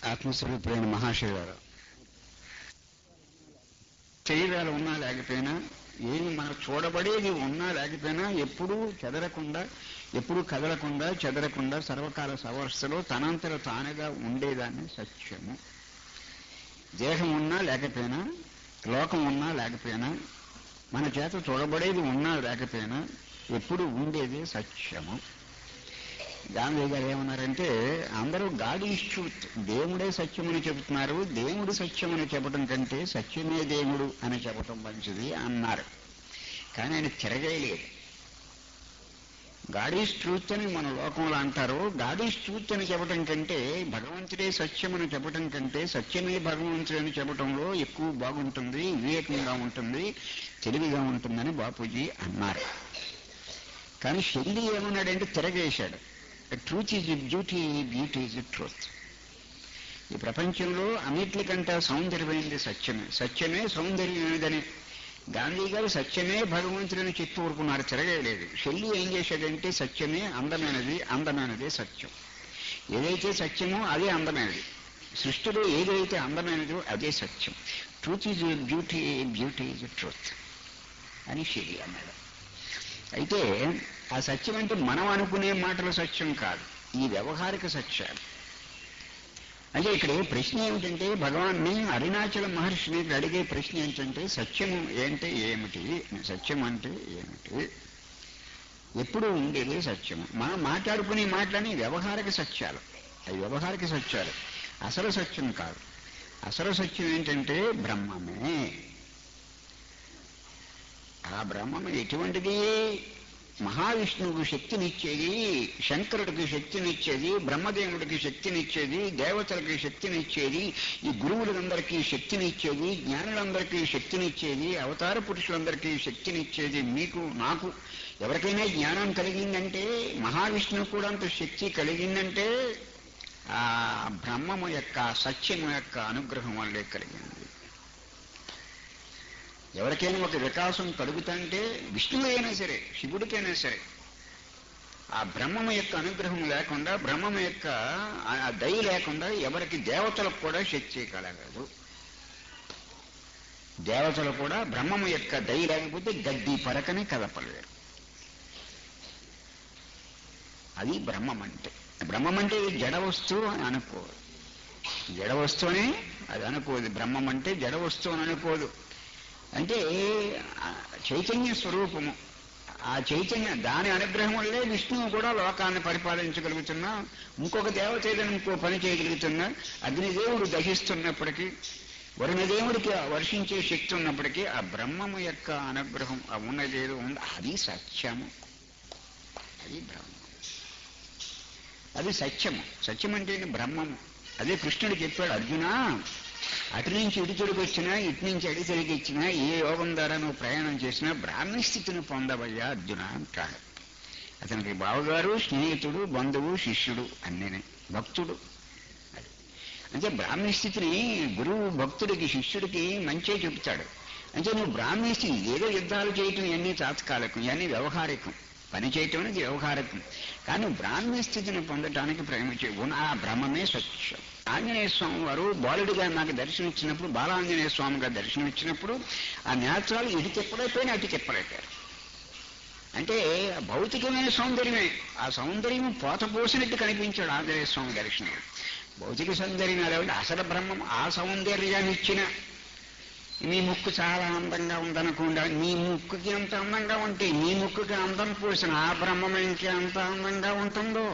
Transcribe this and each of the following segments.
ఆత్మస్వరూపుడైన మహాశివారు శరీరాలు ఉన్నా లేకపోయినా ఏమి మనకు చూడబడేది ఉన్నా లేకపోయినా ఎప్పుడూ చెదరకుండా ఎప్పుడూ కదలకుండా చెదరకుండా సర్వకాల సవస్థలో తనంతట తానుగా ఉండేదాన్ని సత్యము దేహం ఉన్నా లేకపోయినా లోకం ఉన్నా లేకపోయినా మన చేత చూడబడేది ఉన్నా లేకపోయినా ఎప్పుడు ఉండేది సత్యము గాంధీ గారు ఏమన్నారంటే అందరూ గాడ్ ఈజ్ ట్రూత్ దేవుడే సత్యమని చెబుతున్నారు దేవుడు సత్యమని చెప్పడం కంటే సత్యమే దేవుడు అని చెప్పడం మంచిది అన్నారు కానీ ఆయన తిరగేయలేదు గాడ్ ఈజ్ ట్రూత్ అని మన లోకంలో అంటారు గాడ్ ఈజ్ ట్రూత్ అని చెప్పడం కంటే భగవంతుడే సత్యం అని చెప్పడం కంటే సత్యమే భగవంతుడు అని చెప్పడంలో ఎక్కువ బాగుంటుంది వివేకంగా ఉంటుంది తెలివిగా ఉంటుందని బాపూజీ అన్నారు కానీ షెల్లి ఏమన్నాడంటే తిరగేశాడు truth is beauty beauty is truth ఈ ప్రపంచంలో అన్నిటికంటే సౌందర్యమైనది సత్యమే సత్యమే సౌందర్యమైనదని గాంధీ గారు సత్యమే భగవంతుడని చెప్పి ఊరుకున్నారు తిరగలేదు షెల్లి ఏం చేశాడంటే సత్యమే అందమైనది అందమైనదే సత్యం ఏదైతే సత్యమో అదే అందమైనది సృష్టిలో ఏదైతే అందమైనదో అదే సత్యం truth is beauty beauty is truth అని షెల్లి అన్నాడు అయితే ఆ సత్యం అంటే మనం అనుకునే మాటల సత్యం కాదు ఈ వ్యవహారిక సత్యాలు అంటే ఇక్కడ ప్రశ్న ఏమిటంటే భగవాన్ని అరుణాచల మహర్షిని ఇక్కడ అడిగే ప్రశ్న ఏంటంటే సత్యము ఏంటే ఏమిటి సత్యం అంటే ఏమిటి ఎప్పుడు ఉండేది సత్యము మనం మాట్లాడుకునే మాటలని వ్యవహారిక సత్యాలు అవి వ్యవహారిక సత్యాలు అసలు సత్యం కాదు అసలు సత్యం ఏంటంటే బ్రహ్మమే ఆ బ్రహ్మం ఎటువంటిది మహావిష్ణువుకు శక్తినిచ్చేది శంకరుడికి శక్తినిచ్చేది బ్రహ్మదేవుడికి శక్తినిచ్చేది దేవతలకి శక్తినిచ్చేది ఈ గురువులందరికీ శక్తినిచ్చేది జ్ఞానులందరికీ శక్తినిచ్చేది అవతార పురుషులందరికీ శక్తినిచ్చేది మీకు నాకు ఎవరికైనా జ్ఞానం కలిగిందంటే మహావిష్ణువు కూడా అంత శక్తి కలిగిందంటే ఆ బ్రహ్మము యొక్క సత్యము యొక్క అనుగ్రహం వల్లే కలిగింది ఎవరికైనా ఒక వికాసం కలుగుతుంటే విష్ణువు అయినా సరే శివుడికైనా సరే ఆ బ్రహ్మము యొక్క అనుగ్రహం లేకుండా బ్రహ్మము యొక్క ఆ దయ లేకుండా ఎవరికి దేవతలకు కూడా శక్తి కలగదు దేవతలు కూడా బ్రహ్మము యొక్క దయ లేకపోతే గడ్డి పరకని కదపలేరు అది బ్రహ్మం అంటే బ్రహ్మం అంటే జడ వస్తువు అని అనుకోదు జడ వస్తువుని అది అనుకోదు బ్రహ్మం అంటే జడ వస్తువు అని అనుకోదు అంటే చైతన్య స్వరూపము ఆ చైతన్య దాని అనుగ్రహం వల్లే విష్ణువు కూడా లోకాన్ని పరిపాలించగలుగుతున్నా ఇంకొక దేవత ఏదైనా ఇంకో పని చేయగలుగుతున్నా అగ్నిదేవుడు దహిస్తున్నప్పటికీ వరుణదేవుడికి వర్షించే శక్తి ఉన్నప్పటికీ ఆ బ్రహ్మము యొక్క అనుగ్రహం ఆ ఉన్నది ఏదో ఉంది అది సత్యము అది బ్రహ్మం అది సత్యము సత్యం అంటే బ్రహ్మము అదే కృష్ణుడు చెప్పాడు అర్జున అటు నుంచి ఇటు తిరిగి వచ్చినా ఇటు నుంచి అడి తిరిగి ఇచ్చినా ఏ యోగం ద్వారా నువ్వు ప్రయాణం చేసినా బ్రాహ్మణ స్థితిని పొందవయ్యా అర్జున అంటాడు అతనికి బావగారు స్నేహితుడు బంధువు శిష్యుడు అన్నీ భక్తుడు అంటే బ్రాహ్మణ స్థితిని గురువు భక్తుడికి శిష్యుడికి మంచే చెబుతాడు అంటే నువ్వు బ్రాహ్మణ స్థితి ఏదో యుద్ధాలు చేయటం ఇవన్నీ తాత్కాలికం ఇవన్నీ వ్యవహారికం పని చేయటం అనేది వ్యవహారికం కానీ బ్రాహ్మణ స్థితిని పొందడానికి ప్రేమించే గుణ ఆ బ్రహ్మమే సత్యం ఆంజనేయ స్వామి వారు బాలుడిగా నాకు దర్శనం ఇచ్చినప్పుడు బాలాంజనేయ స్వామిగా దర్శనం ఇచ్చినప్పుడు ఆ నేత్రాలు ఇటు తిప్పలైపోయినా అటు తిప్పలైపోయారు అంటే భౌతికమైన సౌందర్యమే ఆ సౌందర్యం పోత పోసినట్టు కనిపించాడు ఆంజనేయ స్వామి దర్శనం భౌతిక సౌందర్యం అలా అసలు బ్రహ్మం ఆ సౌందర్యాన్ని ఇచ్చిన నీ ముక్కు చాలా అందంగా ఉందనుకుండా నీ ముక్కుకి ఎంత అందంగా ఉంటే నీ ముక్కుకి అందం పూసిన ఆ బ్రహ్మం ఇంకెంత అందంగా ఉంటుందో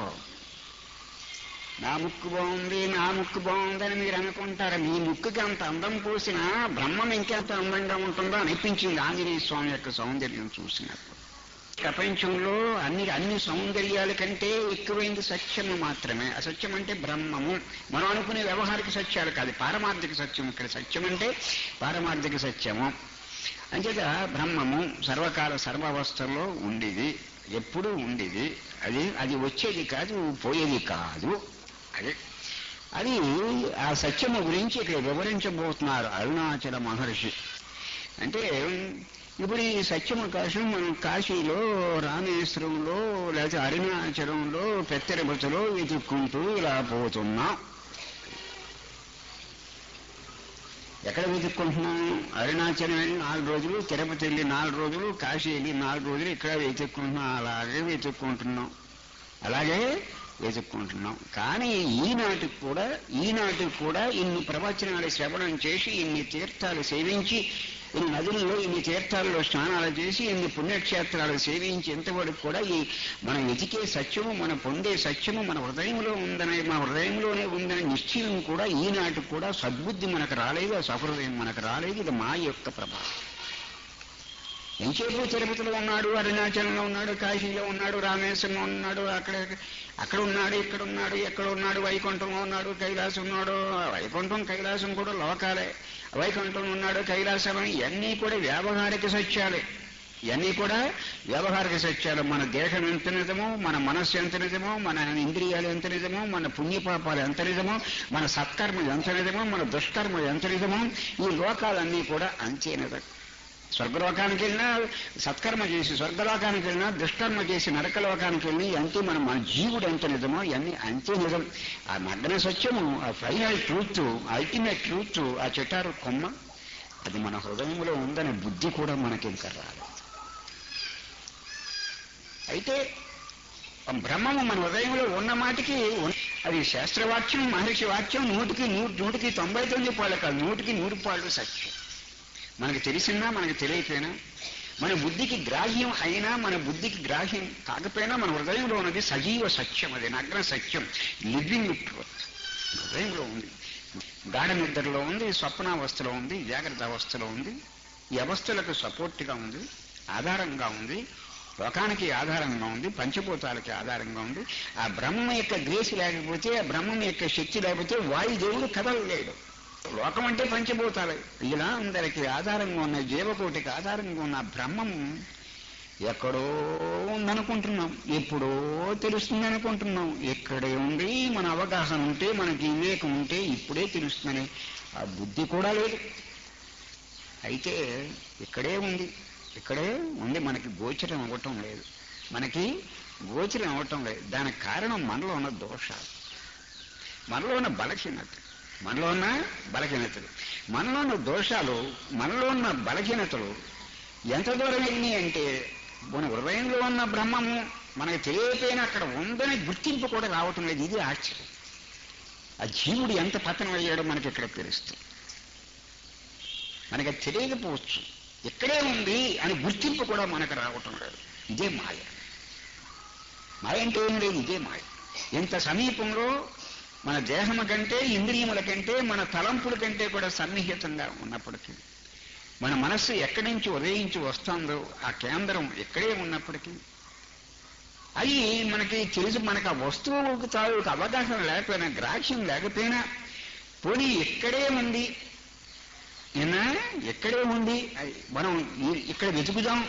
నా ముక్కు బాగుంది నా ముక్కు బాగుందని మీరు అనుకుంటారు మీ ముక్కుకి అంత అందం పూసిన బ్రహ్మం ఇంకెంత అందంగా ఉంటుందో అనిపించింది ఆంజనేయ స్వామి యొక్క సౌందర్యం చూసినప్పుడు ప్రపంచంలో అన్ని అన్ని సౌందర్యాల కంటే ఎక్కువైంది సత్యము మాత్రమే ఆ సత్యం అంటే బ్రహ్మము మనం అనుకునే వ్యవహారిక సత్యాలు కాదు పారమార్థిక సత్యం ఇక్కడ సత్యం అంటే పారమార్థిక సత్యము అంచేత బ్రహ్మము సర్వకాల సర్వావస్థల్లో ఉండేది ఎప్పుడూ ఉండేది అది అది వచ్చేది కాదు పోయేది కాదు అది అది ఆ సత్యము గురించి ఇక్కడ వివరించబోతున్నారు అరుణాచల మహర్షి అంటే ఇప్పుడు ఈ సత్యము కోసం మనం కాశీలో రామేశ్వరంలో లేకపోతే అరుణాచలంలో పెత్తెరబతులో వెతుక్కుంటూ ఇలా పోతున్నాం ఎక్కడ వెతుక్కుంటున్నాం అరుణాచలం వెళ్ళి నాలుగు రోజులు తిరుపతి వెళ్ళి నాలుగు రోజులు కాశీ వెళ్ళి నాలుగు రోజులు ఇక్కడ వెతుక్కుంటున్నాం అలాగే వెతుక్కుంటున్నాం అలాగే వెతుక్కుంటున్నాం కానీ ఈనాటికి కూడా ఈనాటికి కూడా ఇన్ని ప్రవచనాలు శ్రవణం చేసి ఇన్ని తీర్థాలు సేవించి ఇన్ని నదుల్లో ఇన్ని తీర్థాల్లో స్నానాలు చేసి ఇన్ని పుణ్యక్షేత్రాలు సేవించి ఎంతవరకు కూడా ఈ మనం వెతికే సత్యము మనం పొందే సత్యము మన హృదయంలో ఉందని మన హృదయంలోనే ఉందని నిశ్చయం కూడా ఈనాటికి కూడా సద్బుద్ధి మనకు రాలేదు ఆ సహృదయం మనకు రాలేదు ఇది మా యొక్క ప్రభావం ఎంచేపు తిరుపతిలో ఉన్నాడు అరుణాచలంలో ఉన్నాడు కాశీలో ఉన్నాడు రామేశ్వరంలో ఉన్నాడు అక్కడ అక్కడ ఉన్నాడు ఇక్కడ ఉన్నాడు ఎక్కడ ఉన్నాడు వైకుంఠంలో ఉన్నాడు కైలాసం ఉన్నాడు వైకుంఠం కైలాసం కూడా లోకాలే వైకుంఠం ఉన్నాడు కైలాసం ఇవన్నీ కూడా వ్యావహారిక సత్యాలే ఇవన్నీ కూడా వ్యవహారిక సత్యాలు మన దేహం ఎంత నిజమో మన మనస్సు ఎంత నిజమో మన ఇంద్రియాలు ఎంత నిజమో మన పుణ్యపాపాలు ఎంత నిజమో మన సత్కర్మలు ఎంత నిజమో మన దుష్కర్మలు ఎంత నిజమో ఈ లోకాలన్నీ కూడా అంతే నిజం స్వర్గలోకానికి వెళ్ళినా సత్కర్మ చేసి స్వర్గలోకానికి వెళ్ళినా దుష్కర్మ చేసి నరకలోకానికి వెళ్ళి అంతే మన మన జీవుడు ఎంత నిజమో ఇవన్నీ అంతే నిజం ఆ మగ్న సత్యము ఆ ఫైనల్ ట్రూత్ అల్టిమేట్ ట్రూత్ ఆ చెట్టారు కొమ్మ అది మన హృదయంలో ఉందనే బుద్ధి కూడా మనకి ఇంకా రాలేదు అయితే ఆ బ్రహ్మము మన హృదయంలో ఉన్న మాటికి ఉన్- అది శాస్త్రవాక్యం మహర్షి వాక్యం నూటికి నూ- నూటికి తొంభై తొమ్మిది పాళ్ళు కాదు నూటికి నూరు పాళ్ళు సత్యం మనకు తెలిసినా మనకు తెలియకపోయినా మన బుద్ధికి గ్రాహ్యం అయినా మన బుద్ధికి గ్రాహ్యం కాకపోయినా మన హృదయంలో ఉన్నది సజీవ సత్యం అది నగ్న సత్యం లివింగ్ ట్రూత్ హృదయంలో ఉంది గాఢ నిద్రలో ఉంది స్వప్నావస్థలో ఉంది జాగ్రత్త అవస్థలో ఉంది ఈ అవస్థలకు సపోర్ట్గా ఉంది ఆధారంగా ఉంది లోకానికి ఆధారంగా ఉంది పంచభూతాలకి ఆధారంగా ఉంది ఆ బ్రహ్మ యొక్క గ్రేసి లేకపోతే ఆ బ్రహ్మం యొక్క శక్తి లేకపోతే వాయుదేవుడు కదలలేడు లోకం అంటే పంచభూతాలు ఇలా అందరికి ఆధారంగా ఉన్న జీవకోటికి ఆధారంగా ఉన్న బ్రహ్మం ఎక్కడో ఉందనుకుంటున్నాం ఎప్పుడో తెలుస్తుంది అనుకుంటున్నాం ఎక్కడే ఉంది మన అవగాహన ఉంటే మనకి వివేకం ఉంటే ఇప్పుడే తెలుస్తుందని ఆ బుద్ధి కూడా లేదు అయితే ఇక్కడే ఉంది ఇక్కడే ఉంది మనకి గోచరం అవ్వటం లేదు మనకి గోచరం అవ్వటం లేదు దానికి కారణం మనలో ఉన్న దోషాలు మనలో ఉన్న బలహీనత మనలో ఉన్న బలహీనతలు మనలో ఉన్న దోషాలు మనలో ఉన్న బలహీనతలు ఎంత దూరం వెళ్ళినాయి అంటే మన హృదయంలో ఉన్న బ్రహ్మము మనకు తెలియకపోయినా అక్కడ ఉందని గుర్తింపు కూడా రావటం లేదు ఇది ఆశ్చర్యం ఆ జీవుడు ఎంత పతనం అయ్యాడో మనకి ఇక్కడ తెలుస్తుంది మనకి అది తెలియకపోవచ్చు ఇక్కడే ఉంది అని గుర్తింపు కూడా మనకు రావటం లేదు ఇదే మాయ మాయ అంటే ఏం లేదు ఇదే మాయ ఇంత సమీపంలో మన దేహము కంటే ఇంద్రియముల కంటే మన తలంపుల కంటే కూడా సన్నిహితంగా ఉన్నప్పటికీ మన మనస్సు ఎక్కడి నుంచి ఉదయించి వస్తుందో ఆ కేంద్రం ఎక్కడే ఉన్నప్పటికీ అది మనకి తెలుసు మనకు ఆ వస్తువుకు తాలూకు అవగాహన లేకపోయినా గ్రాహ్యం లేకపోయినా పోనీ ఎక్కడే ఉంది నిన్న ఎక్కడే ఉంది అది మనం ఈ- ఇక్కడ వెతుకుదాం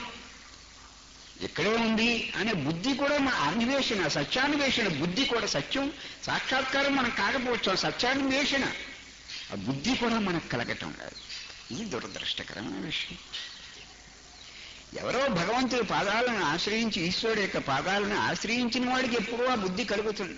ఇక్కడే ఉంది అనే బుద్ధి కూడా మన అన్వేషణ సత్యాన్వేషణ బుద్ధి కూడా సత్యం సాక్షాత్కారం మనకు కాకపోవచ్చు ఆ సత్యాన్వేషణ ఆ బుద్ధి కూడా మనకు కలగటం లేదు ఇది దురదృష్టకరమైన విషయం ఎవరో భగవంతుడి పాదాలను ఆశ్రయించి ఈశ్వరుడు యొక్క పాదాలను ఆశ్రయించిన వాడికి ఎప్పుడూ ఆ బుద్ధి కలుగుతుంది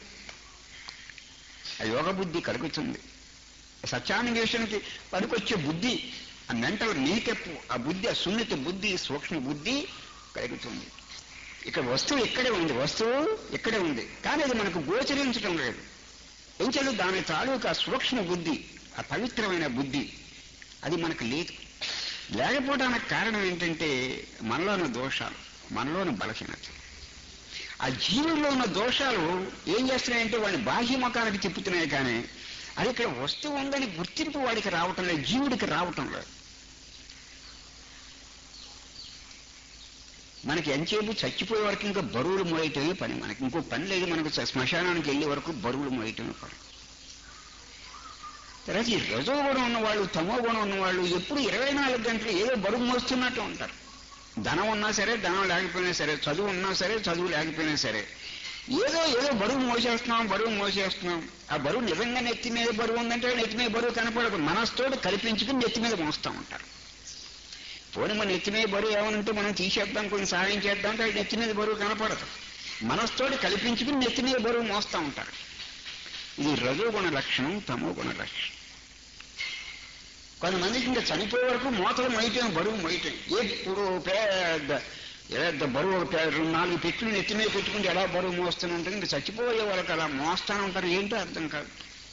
ఆ యోగ బుద్ధి కలుగుతుంది సత్యాన్వేషణకి పనికొచ్చే బుద్ధి ఆ మెంటల్ మేకప్ ఆ బుద్ధి ఆ సున్నిత బుద్ధి సూక్ష్మ బుద్ధి కలుగుతుంది ఇక్కడ వస్తువు ఇక్కడే ఉంది వస్తువు ఇక్కడే ఉంది కానీ అది మనకు గోచరించడం లేదు ఏం చేయలేదు దాని తాలూకు ఆ సూక్ష్మ బుద్ధి ఆ పవిత్రమైన బుద్ధి అది మనకు లేదు లేకపోవడానికి కారణం ఏంటంటే మనలో ఉన్న దోషాలు మనలో ఉన్న బలహీనత ఆ జీవుల్లో ఉన్న దోషాలు ఏం చేస్తున్నాయంటే వాడిని బాహ్యముఖానికి తిప్పుతున్నాయి కానీ అది ఇక్కడ వస్తువు ఉందని గుర్తింపు వాడికి రావటం లేదు జీవుడికి రావటం లేదు మనకి ఎంతసేపు చచ్చిపోయే వరకు ఇంకా బరువులు మోయటమే పని మనకి ఇంకో పని లేదు మనకు శ్మశానానికి వెళ్ళే వరకు బరువులు మోయటమే పని తర్వాత ఈ రజో గుణం ఉన్నవాళ్ళు తమో గుణం ఉన్నవాళ్ళు ఎప్పుడు ఇరవై నాలుగు గంటలు ఏదో బరువు మోస్తున్నట్టు ఉంటారు ధనం ఉన్నా సరే ధనం లేకపోయినా సరే చదువు ఉన్నా సరే చదువు లేకపోయినా సరే ఏదో ఏదో బరువు మోసేస్తున్నాం బరువు మోసేస్తున్నాం ఆ బరువు నిజంగా నెత్తి మీద బరువు ఉందంటే నెత్తి మీద బరువు కనపడదు మనస్తోటి కల్పించుకుని నెత్తి మీద మోస్తూ ఉంటారు పోనీ మన నెత్తి మీద బరువు ఏమనంటే మనం తీసేద్దాం కొంచెం సహాయం చేద్దాం అంటే అది నెత్తి మీద బరువు కనపడదు మనస్తోటి కల్పించుకుని నెత్తి మీద బరువు మోస్తూ ఉంటారు ఇది రజోగుణ లక్షణం తమో గుణ లక్షణం కొంతమందికి ఇంకా చనిపోయే వరకు మూతలు మొయ్యటం బరువు మొయ్యటం ఎప్పుడు పెద్ద పెద్ద బరువు ఒక పెద్ద రెండు నాలుగు పెట్టులు నెత్తి మీద పెట్టుకుంటే ఎలా బరువు మోస్తూనే ఉంటుంది ఇంకా చచ్చిపోయే వాళ్ళకి అలా మోస్తానే ఉంటారు ఏంటో అర్థం కాదు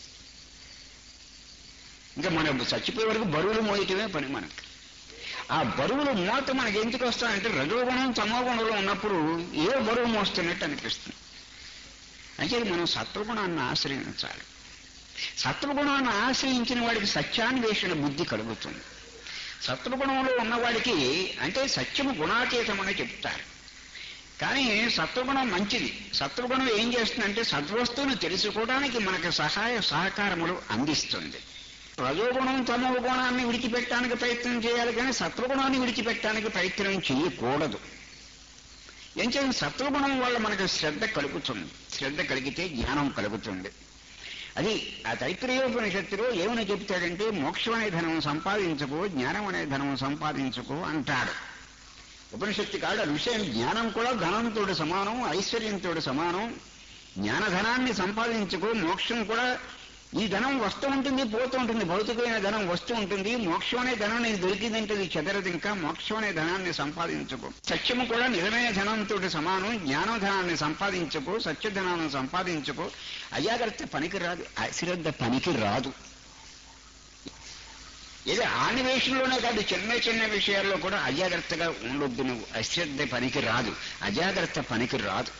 ఇంకా మనం చచ్చిపోయే వరకు బరువులు మోయటమే పని మనకి ఆ బరువులు మోత మనకి ఎందుకు వస్తాయంటే రజోగుణం తమోగుణంలో ఉన్నప్పుడు ఏ బరువు మోస్తున్నట్టు అనిపిస్తుంది అంటే మనం సత్వగుణాన్ని ఆశ్రయించాలి సత్వగుణాన్ని ఆశ్రయించిన వాడికి సత్యాన్వేషణ బుద్ధి కలుగుతుంది సత్వగుణంలో ఉన్నవాడికి అంటే సత్యము గుణాతీతం అని చెప్తారు కానీ సత్వగుణం మంచిది సత్వగుణం ఏం చేస్తుందంటే సద్వస్తువును తెలుసుకోవడానికి మనకు సహాయ సహకారములు అందిస్తుంది రజోగుణం తమో గుణాన్ని విడిచిపెట్టడానికి ప్రయత్నం చేయాలి కానీ సత్వగుణాన్ని విడిచిపెట్టడానికి ప్రయత్నం చేయకూడదు ఏం చేయాలి సత్వగుణం వల్ల మనకు శ్రద్ధ కలుగుతుంది శ్రద్ధ కలిగితే జ్ఞానం కలుగుతుంది అది ఆ తైత్రయోపనిషత్తులో ఏమని చెప్తాడంటే మోక్షం అనే ధనం సంపాదించుకో జ్ఞానం అనే ధనం సంపాదించుకో అంటాడు ఉపనిషత్తు కాదు ఆ విషయం జ్ఞానం కూడా ధనంతో సమానం ఐశ్వర్యంతో సమానం జ్ఞానధనాన్ని సంపాదించుకో మోక్షం కూడా ఈ ధనం వస్తూ ఉంటుంది పోతూ ఉంటుంది భౌతికమైన ధనం వస్తూ ఉంటుంది మోక్షం అనే ధనం నీకు దొరికిందంటే ఇది చెదరదు ఇంకా మోక్షం అనే ధనాన్ని సంపాదించుకో సత్యము కూడా నిజమైన ధనంతో సమానం జ్ఞాన ధనాన్ని సంపాదించుకో సత్యధనాన్ని సంపాదించుకో అజాగ్రత్త పనికి రాదు అశ్రద్ధ పనికి రాదు ఇది ఆనివేషంలోనే కాదు చిన్న చిన్న విషయాల్లో కూడా అజాగ్రత్తగా ఉండొద్దు నువ్వు అశ్రద్ధ పనికి రాదు అజాగ్రత్త పనికి రాదు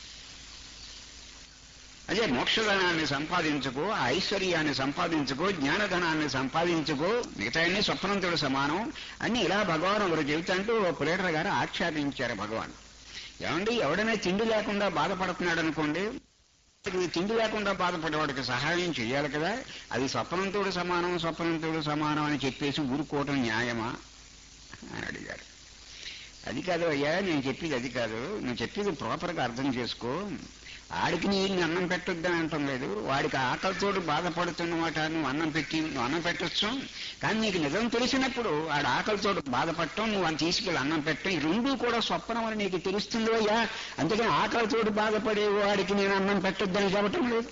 అదే మోక్షధనాన్ని సంపాదించుకో ఆ ఐశ్వర్యాన్ని సంపాదించుకో జ్ఞానధనాన్ని సంపాదించుకో మిగతా అన్ని స్వప్నంతుడు సమానం అన్ని ఇలా భగవాన్ ఒకరు చెబుతాంటూ ఓ పులేటర్ గారు ఆక్షేపించారు భగవాన్ ఏమండి ఎవడైనా తిండి లేకుండా బాధపడుతున్నాడు అనుకోండి వాడికి తిండి లేకుండా బాధపడేవాడికి సహాయం చేయాలి కదా అది స్వప్నంతుడు సమానం స్వప్నంతుడు సమానం అని చెప్పేసి ఊరుకోవటం న్యాయమా అని అడిగారు అది కాదు అయ్యా నేను చెప్పేది అది కాదు నువ్వు చెప్పేది ప్రాపర్గా అర్థం చేసుకో ఆడికి నీళ్ళు అన్నం పెట్టొద్దని అంటం లేదు వాడికి ఆకలితోటి బాధపడుతున్నమాట నువ్వు అన్నం పెట్టి నువ్వు అన్నం పెట్టొచ్చు కానీ నీకు నిజం తెలిసినప్పుడు ఆడ ఆకలితోటి బాధపడటం నువ్వు అని తీసుకెళ్ళి అన్నం పెట్టడం ఈ రెండూ కూడా స్వప్నం అని నీకు తెలుస్తుంది అయ్యా అందుకని ఆకలితోటి బాధపడే వాడికి నేను అన్నం పెట్టొద్దని చెప్పటం లేదు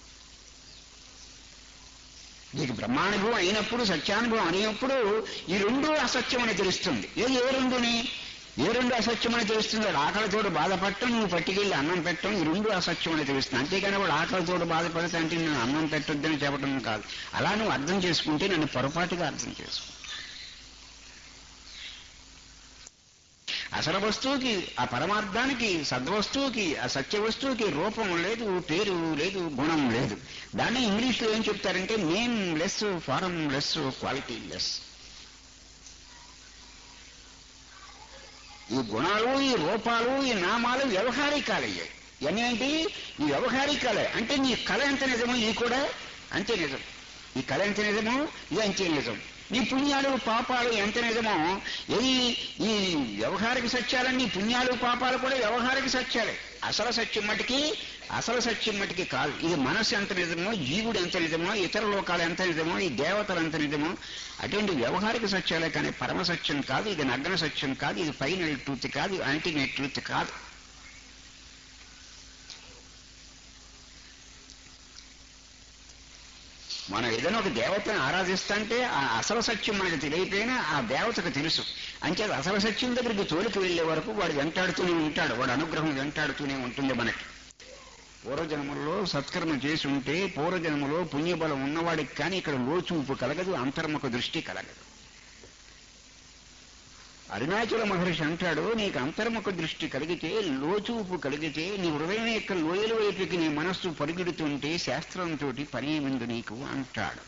నీకు బ్రహ్మానుభవం అయినప్పుడు సత్యానుభవం అయినప్పుడు ఈ రెండు అసత్యం అని తెలుస్తుంది ఏది ఏ రెండుని ఏ రెండు అసత్యం అని తెలుస్తుంది వాడు ఆకలితోడు బాధపడటం నువ్వు పట్టుకెళ్ళి అన్నం పెట్టడం ఈ రెండు అసత్యం అని తెలుస్తుంది అంతేగాని వాడు ఆకలితోడు బాధపడితే అంటే నేను అన్నం పెట్టొద్దని చెప్పడం కాదు అలా నువ్వు అర్థం చేసుకుంటే నన్ను పొరపాటుగా అర్థం చేసుకో అసలు వస్తువుకి ఆ పరమార్థానికి సద్వస్తువుకి ఆ సత్య వస్తువుకి రూపం లేదు పేరు లేదు గుణం లేదు దాన్ని ఇంగ్లీష్లో ఏం చెప్తారంటే nameless formless quality less ఈ గుణాలు ఈ రూపాలు ఈ నామాలు వ్యవహారికాలయ్యాయి ఇవన్నీ ఏంటి ఈ వ్యవహారికాలే అంటే నీ కళ ఎంత నిజమో ఇది కూడా అంతే నిజం ఈ కళ ఎంత నిజమో ఇది అంతే నిజం నీ పుణ్యాలు పాపాలు ఎంత నిజమో ఇది ఈ వ్యవహారిక సత్యాలన్నీ పుణ్యాలు పాపాలు కూడా వ్యవహారిక సత్యాలే అసలు సత్యం మటుకి అసలు సత్యం మటుకి కాదు ఇది మనస్సు ఎంత నిజమో జీవుడు ఎంత నిజమో ఇతర లోకాలు ఎంత నిజమో ఈ దేవతలు ఎంత నిజమో అటువంటి వ్యవహారిక సత్యాలే కానీ పరమ సత్యం కాదు ఇది నగ్న సత్యం కాదు ఇది ఫైనల్ ట్రూత్ కాదు అల్టిమేట్ ట్రూత్ కాదు మనం ఏదైనా ఒక దేవతను ఆరాధిస్తుంటే ఆ అసలు సత్యం మనకు తెలియకపోయినా ఆ దేవతకు తెలుసు అంతే అసలు సత్యం దగ్గరికి తోలికి వెళ్లే వరకు వాడు వెంటాడుతూనే ఉంటాడు వాడు అనుగ్రహం వెంటాడుతూనే ఉంటుంది మనకి పూర్వజన్మలో సత్కర్మ చేసి ఉంటే పూర్వజన్మలో పుణ్యబలం ఉన్నవాడికి కానీ ఇక్కడ లోచూపు కలగదు అంతర్ముఖ దృష్టి కలగదు అరుణాచల మహర్షి అంటాడు నీకు అంతర్ముఖ దృష్టి కలిగితే లోచూపు కలిగితే నీ హృదయం యొక్క లోయల వైపుకి నీ మనస్సు పరిగెడుతుంటే శాస్త్రంతో పని ముందు నీకు అంటాడు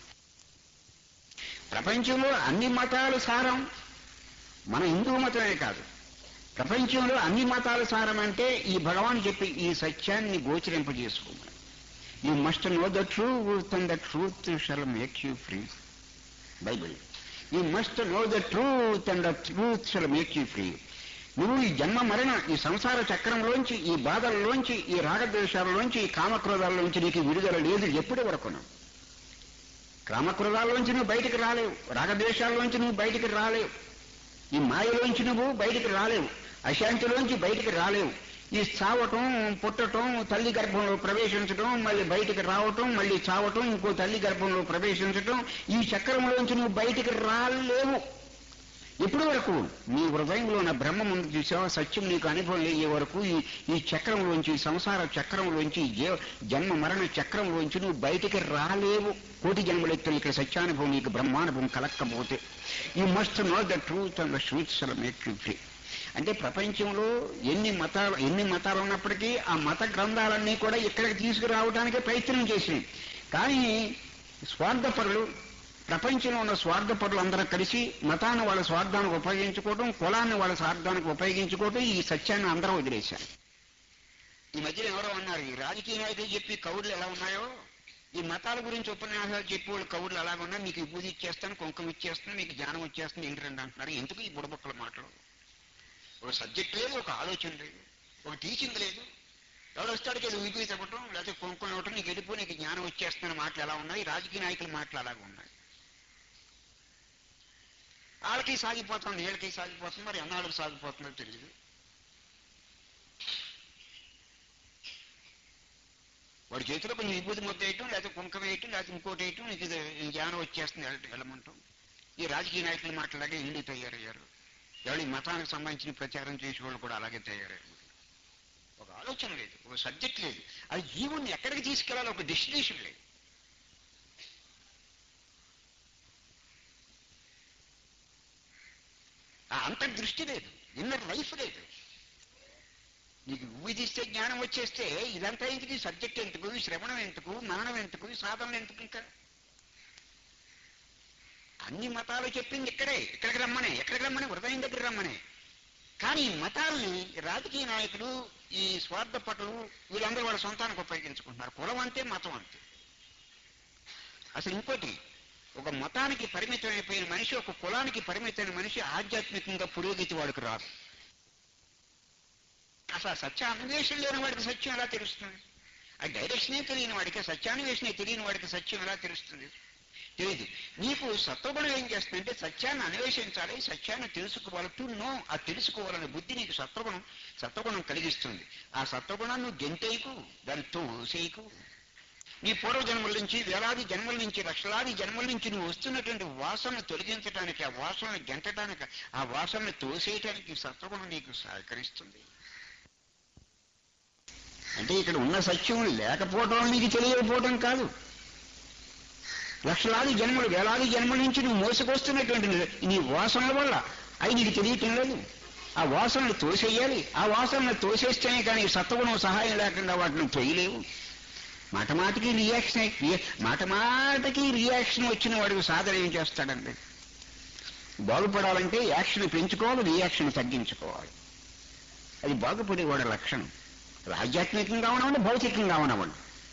ప్రపంచంలో అన్ని మతాలు సారం మన హిందూ మతమే కాదు ప్రపంచంలో అన్ని మతాల సారం అంటే ఈ భగవాన్ చెప్పి ఈ సత్యాన్ని గోచరింపజేసుకోమని you must know the truth and the truth shall make you free Bible you must know the truth and the truth shall make you free నువ్వు ఈ జన్మ మరణ ఈ సంసార చక్రంలోంచి ఈ బాధల్లోంచి ఈ రాగద్వేషాలలోంచి ఈ కామక్రోధాల్లోంచి నీకు విడుదల లేదు ఎప్పటి వరకును కామక్రోధాల్లోంచి నువ్వు బయటికి రాలేవు రాగద్వేషాల్లోంచి నువ్వు బయటికి రాలేవు ఈ మాయలోంచి నువ్వు బయటికి రాలేవు అశాంతిలోంచి బయటికి రాలేవు ఈ చావటం పుట్టటం తల్లి గర్భంలో ప్రవేశించటం మళ్ళీ బయటికి రావటం మళ్ళీ చావటం ఇంకో తల్లి గర్భంలో ప్రవేశించటం ఈ చక్రంలోంచి నువ్వు బయటికి రాలేవు ఎప్పటి వరకు నీ హృదయంలో ఉన్న బ్రహ్మ ముందు చూసావా సత్యం నీకు అనుభవం అయ్యే వరకు ఈ ఈ చక్రంలోంచి ఈ సంసార చక్రంలోంచి ఈ జీవ జన్మ మరణ చక్రంలోంచి నువ్వు బయటికి రాలేవు కోటి జన్మలెత్తులు ఇక్కడ సత్యానుభవం నీకు బ్రహ్మానుభవం కలక్కపోతే you must know the truth and the sweets make you free అంటే ప్రపంచంలో ఎన్ని మతాలు ఎన్ని మతాలు ఉన్నప్పటికీ ఆ మత గ్రంథాలన్నీ కూడా ఇక్కడికి తీసుకురావడానికి ప్రయత్నం చేసినాయి కానీ స్వార్థపరులు ప్రపంచంలో ఉన్న స్వార్థపరులు అందరూ కలిసి మతాన్ని వాళ్ళ స్వార్థానికి ఉపయోగించుకోవడం కులాన్ని వాళ్ళ స్వార్థానికి ఉపయోగించుకోవడం ఈ సత్యాన్ని అందరూ వదిలేశారు ఈ మధ్యన ఎవరో అన్నారు ఈ రాజకీయ నాయకులు చెప్పి కౌరులు ఎలా ఉన్నాయో ఈ మతాల గురించి ఉపన్యాసాలు చెప్పి వాళ్ళు కౌరులు ఎలాగ ఉన్నా మీకు పూజ ఇచ్చేస్తాను కుంకుమ ఇచ్చేస్తాను మీకు జ్ఞానం వచ్చేస్తుంది ఏంటి రండి అంటున్నారు ఎందుకు ఈ బుడబొక్కల మాటలు ఒక సబ్జెక్ట్ లేదు ఒక ఆలోచన లేదు ఒక టీచింగ్ లేదు ఎవరు వస్తాడు కదా విపి చెప్పటం లేకపోతే కొనుక్కొని ఇవ్వటం నీకు వెళ్ళిపో నీకు జ్ఞానం వచ్చేస్తున్న మాటలు ఎలా ఉన్నాయి రాజకీయ నాయకుల మాటలు అలాగే ఉన్నాయి వాళ్ళకి సాగిపోతుంది వీళ్ళకి సాగిపోతుంది మరి ఎన్నాళ్ళకి సాగిపోతుందో తెలియదు వాడి చేతిలో కొంచెం విభూతి ముద్ద వేయటం లేకపోతే కుంకం వేయటం లేకపోతే ఇంకోటి వేయటం నీకు ఇది ఈ జ్ఞానం వచ్చేస్తుంది వెళ్ళ- వెళ్ళమంటాం ఈ రాజకీయ నాయకుల మాటలాగే ఇల్లు తయారయ్యారు ఎవరు ఈ మతానికి సంబంధించిన ప్రచారం చేసే వాళ్ళు కూడా అలాగే తయారయ్యారు ఒక ఆలోచన లేదు ఒక సబ్జెక్ట్ లేదు అది జీవుణ్ణి ఎక్కడికి తీసుకెళ్ళాలో ఒక డెస్టినేషన్ లేదు ఆ అంతర్దృష్టి లేదు ఇన్నర్ లైఫ్ లేదు నీకు ఉవ్వి తీస్తే జ్ఞానం వచ్చేస్తే ఇదంతా ఎందుకు ఈ సబ్జెక్ట్ ఎందుకు ఈ శ్రవణం ఎందుకు మననం ఎందుకు ఈ సాధనలు ఎందుకు ఇంకా అన్ని మతాలు చెప్పింది ఇక్కడే ఇక్కడికి రమ్మనే ఎక్కడికి రమ్మనే హృదయం దగ్గర రమ్మనే కానీ ఈ మతాలని రాజకీయ నాయకులు ఈ స్వార్థ పటులు వీళ్ళందరూ వాళ్ళ సొంతానికి ఉపయోగించుకుంటున్నారు కులం అంతే మతం అంతే అసలు ఇంకోటి ఒక మతానికి పరిమితమైపోయిన మనిషి ఒక కులానికి పరిమితమైన మనిషి ఆధ్యాత్మికంగా పురోగతి వాడికి రాదు అసలు ఆ సత్య అన్వేషణ లేని వాడికి సత్యం ఎలా తెలుస్తుంది ఆ డైరెక్షనే తెలియని వాడికి సత్యాన్వేషణే తెలియని వాడికి సత్యం ఎలా తెలుస్తుంది తెలియదు నీకు సత్వగుణం ఏం చేస్తుందంటే సత్యాన్ని అన్వేషించాలి సత్యాన్ని తెలుసుకోవాలి టు నో ఆ తెలుసుకోవాలనే బుద్ధి నీకు సత్వగుణం సత్వగుణం కలిగిస్తుంది ఆ సత్వగుణాన్ని నువ్వు గెంతేయకు దాన్ని తోసేయకు నీ పూర్వ జన్మల నుంచి వేలాది జన్మల నుంచి లక్షలాది జన్మల నుంచి నువ్వు వస్తున్నటువంటి వాసనను తొలగించడానికి ఆ వాసనను గెంటడానికి ఆ వాసనను తోసేయటానికి సత్వగుణం నీకు సహకరిస్తుంది అంటే ఇక్కడ ఉన్న సత్యం లేకపోవడం నీకు తెలియకపోవడం కాదు లక్షలాది జన్మలు వేలాది జన్మల నుంచి నువ్వు మోసుకొస్తున్నటువంటి నీ వాసనల వల్ల అవి నీకు తెలియటం లేదు ఆ వాసనలు తోసేయాలి ఆ వాసనలు తోసేస్తేనే కానీ సత్వగుణం సహాయం లేకుండా వాటిని తొయ్యలేవు మాట మాటకి రియాక్షన్ రియ- మాట మాటకి రియాక్షన్ వచ్చిన వాడికి సాధన ఏం చేస్తాడండి బాగుపడాలంటే యాక్షన్ పెంచుకోవాలి రియాక్షన్ తగ్గించుకోవాలి అది బాగుపడేవాడి లక్షణం అది ఆధ్యాత్మికంగా ఉన్నవాడు భౌతికంగా ఉన్నవాడు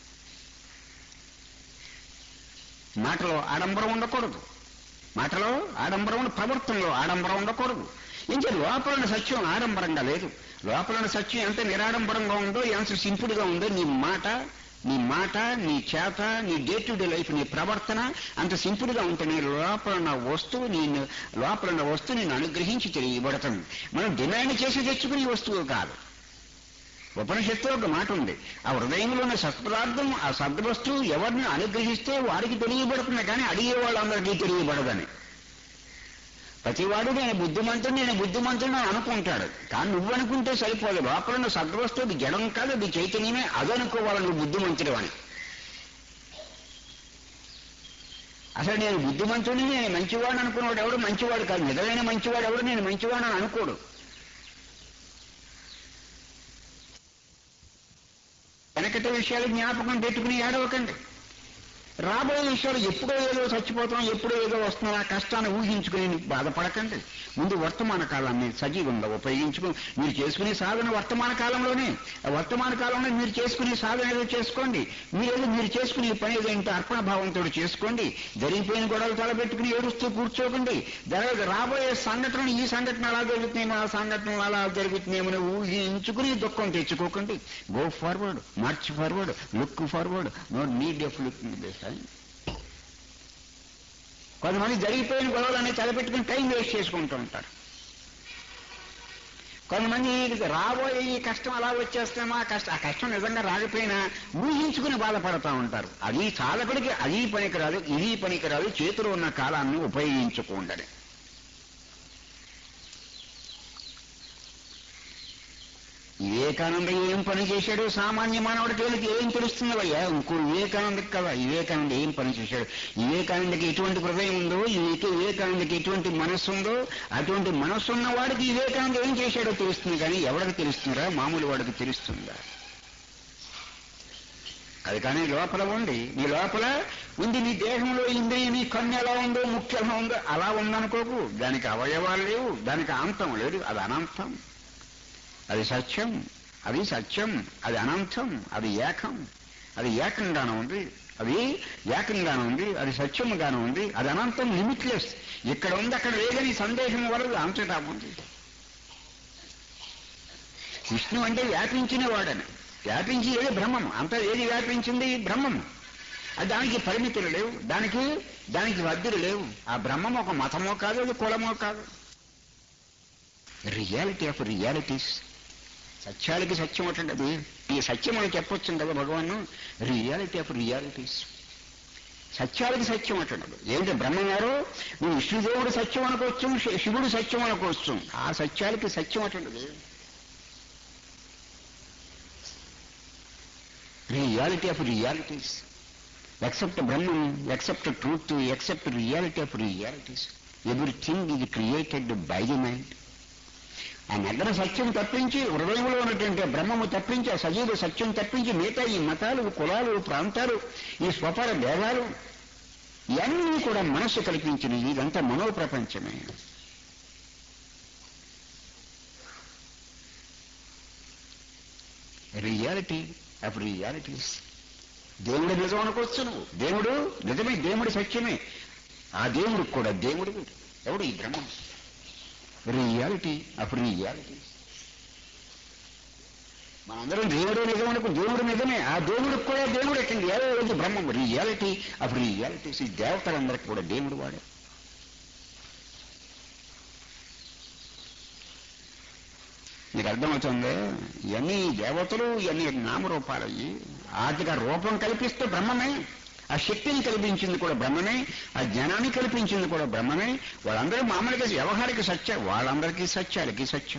మాటలో ఆడంబరం ఉండకూడదు మాటలో ఆడంబరం ఉండ ప్రవర్తనలో ఆడంబరం ఉండకూడదు ఇంకా లోపల సత్యం ఆడంబరంగా లేదు లోపల సత్యం ఎంత నిరాడంబరంగా ఉందో ఎంత సింపుల్గా ఉందో నీ మాట నీ మాట నీ చేత నీ డే టు డే లైఫ్ నీ ప్రవర్తన అంత సింపుల్ గా ఉంటే నీ లోపల ఉన్న వస్తువు నీ లోపల ఉన్న వస్తువు నేను అనుగ్రహించి తెలియబడుతుంది మనం డిమాండ్ చేసి తెచ్చుకునే వస్తువు కాదు ఉపనిషత్తులో ఒక మాట ఉంది ఆ హృదయంలో ఉన్న సత్పదార్థం ఆ సద్వస్తువు ఎవరిని అనుగ్రహిస్తే వారికి తెలియబడుతుంది కానీ అడిగే వాళ్ళందరికీ తెలియబడదని ప్రతివాడు నేను బుద్ధిమంతుడు నేను బుద్ధిమంతుడు అని అనుకుంటాడు కానీ నువ్వు అనుకుంటే సరిపోదు లోపల ఉన్న సద్వస్తువు జడం కాదు అది చైతన్యమే అది అనుకోవాలి నువ్వు బుద్ధిమంతుడు అని అసలు నేను బుద్ధిమంతుడిని నేను మంచివాడు అనుకున్నవాడు ఎవడు మంచివాడు కాదు నిజమైన మంచివాడు ఎవడు నేను మంచివాడు అని అనుకోడు వెనకటి విషయాలు జ్ఞాపకం పెట్టుకుని ఏడవకండి రాబోయే విషయాలు ఎప్పుడో ఏదో చచ్చిపోతాం ఎప్పుడో ఏదో వస్తున్నా ఆ కష్టాన్ని ఊహించుకుని బాధపడకండి ముందు వర్తమాన కాలాన్ని సజీవంగా ఉపయోగించుకుని మీరు చేసుకునే సాధన వర్తమాన కాలంలోనే ఆ వర్తమాన కాలంలో మీరు చేసుకునే సాధన ఏదో చేసుకోండి మీరేదో మీరు చేసుకునే పని ఏదో ఇంత అర్పణ భావంతో చేసుకోండి జరిగిపోయిన గొడవలు తలపెట్టుకుని ఏడుస్తూ కూర్చోకండి జరగ రాబోయే సంఘటనలు ఈ సంఘటన అలా జరుగుతున్నాయేమో ఆ సంఘటనలు అలా జరుగుతున్నాయేమో అని ఊహించుకుని దుఃఖం తెచ్చుకోకండి go forward march forward look forward no need of looking this కొంతమంది జరిగిపోయిన గొడవలన్నీ తలపెట్టుకుని టైం వేస్ట్ చేసుకుంటూ ఉంటారు కొంతమంది రాబోయే ఈ కష్టం అలా వచ్చేస్తామా ఆ కష్టం ఆ కష్టం నిజంగా రాకపోయినా ఊహించుకుని బాధపడతా ఉంటారు అది సాధకుడికి అది పనికిరాదు ఇది పనికిరాదు చేతిలో ఉన్న కాలాన్ని ఉపయోగించుకోండి వివేకానంద ఏం పని చేశాడు సామాన్య మానవుడికి వీళ్ళకి ఏం తెలుస్తుంది అయ్యా ఇంకో వివేకానందకి కదా వివేకానంద ఏం పని చేశాడు వివేకానందకి ఎటువంటి హృదయం ఉందో వివేక వివేకానందకి ఎటువంటి మనస్సు ఉందో అటువంటి మనస్సు ఉన్న వాడికి వివేకానంద ఏం చేశాడో తెలుస్తుంది కానీ ఎవరికి తెలుస్తుందా మామూలు వాడికి తెలుస్తుందా అది కానీ లోపల ఉంది నీ లోపల ఉంది నీ దేహంలో ఇంద్రియ నీ కన్ను ఎలా ఉందో ముఖ్య ఎలా ఉందో అలా ఉందనుకోకు దానికి అవయవాలు లేవు దానికి అంతం లేదు అది అనంతం అది సత్యం అది సత్యం అది అనంతం అది ఏకం అది ఏకంగానే ఉంది అది ఏకంగానే ఉంది అది సత్యముగానే ఉంది అది అనంతం లిమిట్లెస్ ఇక్కడ ఉంది అక్కడ లేదని సందేహం వలన అంతటా ఉంది విష్ణు అంటే వ్యాపించిన వాడని వ్యాపించి ఏది బ్రహ్మం అంత ఏది వ్యాపించింది బ్రహ్మం అది దానికి పరిమితులు లేవు దానికి దానికి వద్దులు లేవు ఆ బ్రహ్మం ఒక మతమో కాదు అది కులమో కాదు రియాలిటీ ఆఫ్ రియాలిటీస్ సత్యాలకి సత్యం అది ఈ సత్యం అని చెప్పొచ్చు కదా భగవాన్ రియాలిటీ ఆఫ్ రియాలిటీస్ సత్యాలకి సత్యం అంటున్నాడు ఏంటి బ్రహ్మగారు నువ్వు విష్ణుదేవుడు సత్యం అనుకోవచ్చు శి- శివుడు సత్యం అనుకోవచ్చు ఆ సత్యాలకి సత్యం అంటున్నది రియాలిటీ ఆఫ్ రియాలిటీస్ ఎక్సెప్ట్ బ్రహ్మం except truth except reality of realities everything ఇది క్రియేటెడ్ బై ది మైండ్ ఆ నగర సత్యం తప్పించి హృదయంలో ఉన్నటువంటి బ్రహ్మము తప్పించి ఆ సజీవ సత్యం తప్పించి మిగతా ఈ మతాలు కులాలు ప్రాంతాలు ఈ స్వపర భేదాలు ఇవన్నీ కూడా మనస్సు కల్పించినవి ఇదంతా మనోప్రపంచమే రియాలిటీ ఆఫ్ రియాలిటీస్ దేవుడు నిజం అనుకోవచ్చు నువ్వు దేవుడు నిజమే దేవుడి సత్యమే ఆ దేవుడు కూడా దేవుడు వీడు. ఎవడు ఈ బ్రహ్మం రియాలిటీ ఆఫ్ రియాలిటీ మనందరం దేవుడే నిజం అనుకో దేవుడు నిజమే ఆ దేవుడికి కూడా దేవుడు ఎక్కింది ఏదో రోజు బ్రహ్మం రియాలిటీ ఆఫ్ రియాలిటీస్ ఈ దేవతలందరికీ కూడా దేవుడు వాడే మీకు అర్థమవుతుంది ఇవన్నీ దేవతలు ఇవన్నీ నామరూపాలయ్యి వాటికి ఆ రూపం కల్పిస్తే బ్రహ్మమే ఆ శక్తిని కల్పించింది కూడా బ్రహ్మమే ఆ జ్ఞానాన్ని కల్పించింది కూడా బ్రహ్మమే వాళ్ళందరూ మామూలుగా వ్యవహారిక సత్య వాళ్ళందరికీ సత్యాలకి సత్యం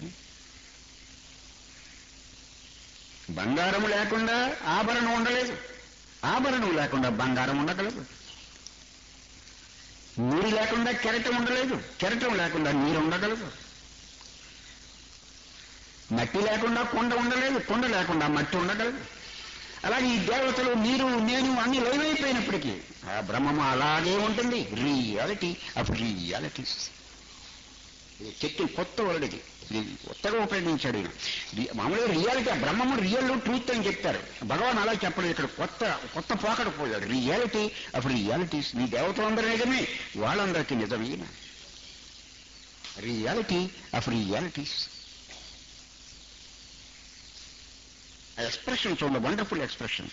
బంగారం లేకుండా ఆభరణం ఉండలేదు ఆభరణం లేకుండా బంగారం ఉండగలదు నీరు లేకుండా కెరటం ఉండలేదు కెరటం లేకుండా నీరు ఉండగలదు మట్టి లేకుండా కొండ ఉండలేదు కొండ లేకుండా మట్టి ఉండగలదు అలాగే ఈ దేవతలు మీరు నేను అన్ని లైవైపోయినప్పటికీ ఆ బ్రహ్మము అలాగే ఉంటుంది రియాలిటీ ఆఫ్ రియాలిటీస్ ఇది చెట్టు కొత్త వర్డ్ ఇది ఇది కొత్తగా ఉపయోగించాడు ఈయన. రి- మామూలుగా రియాలిటీ ఆ బ్రహ్మము రియల్ ట్రూత్ అని చెప్తారు భగవాన్ అలా చెప్పలేదు ఇక్కడ కొత్త కొత్త పోకడ పోయాడు రియాలిటీ ఆఫ్ రియాలిటీస్ నీ దేవతలందరూ నిజమే వాళ్ళందరికీ నిజమైన రియాలిటీ ఆఫ్ రియాలిటీస్ ఎక్స్ప్రెషన్ చూడండి వండర్ఫుల్ ఎక్స్ప్రెషన్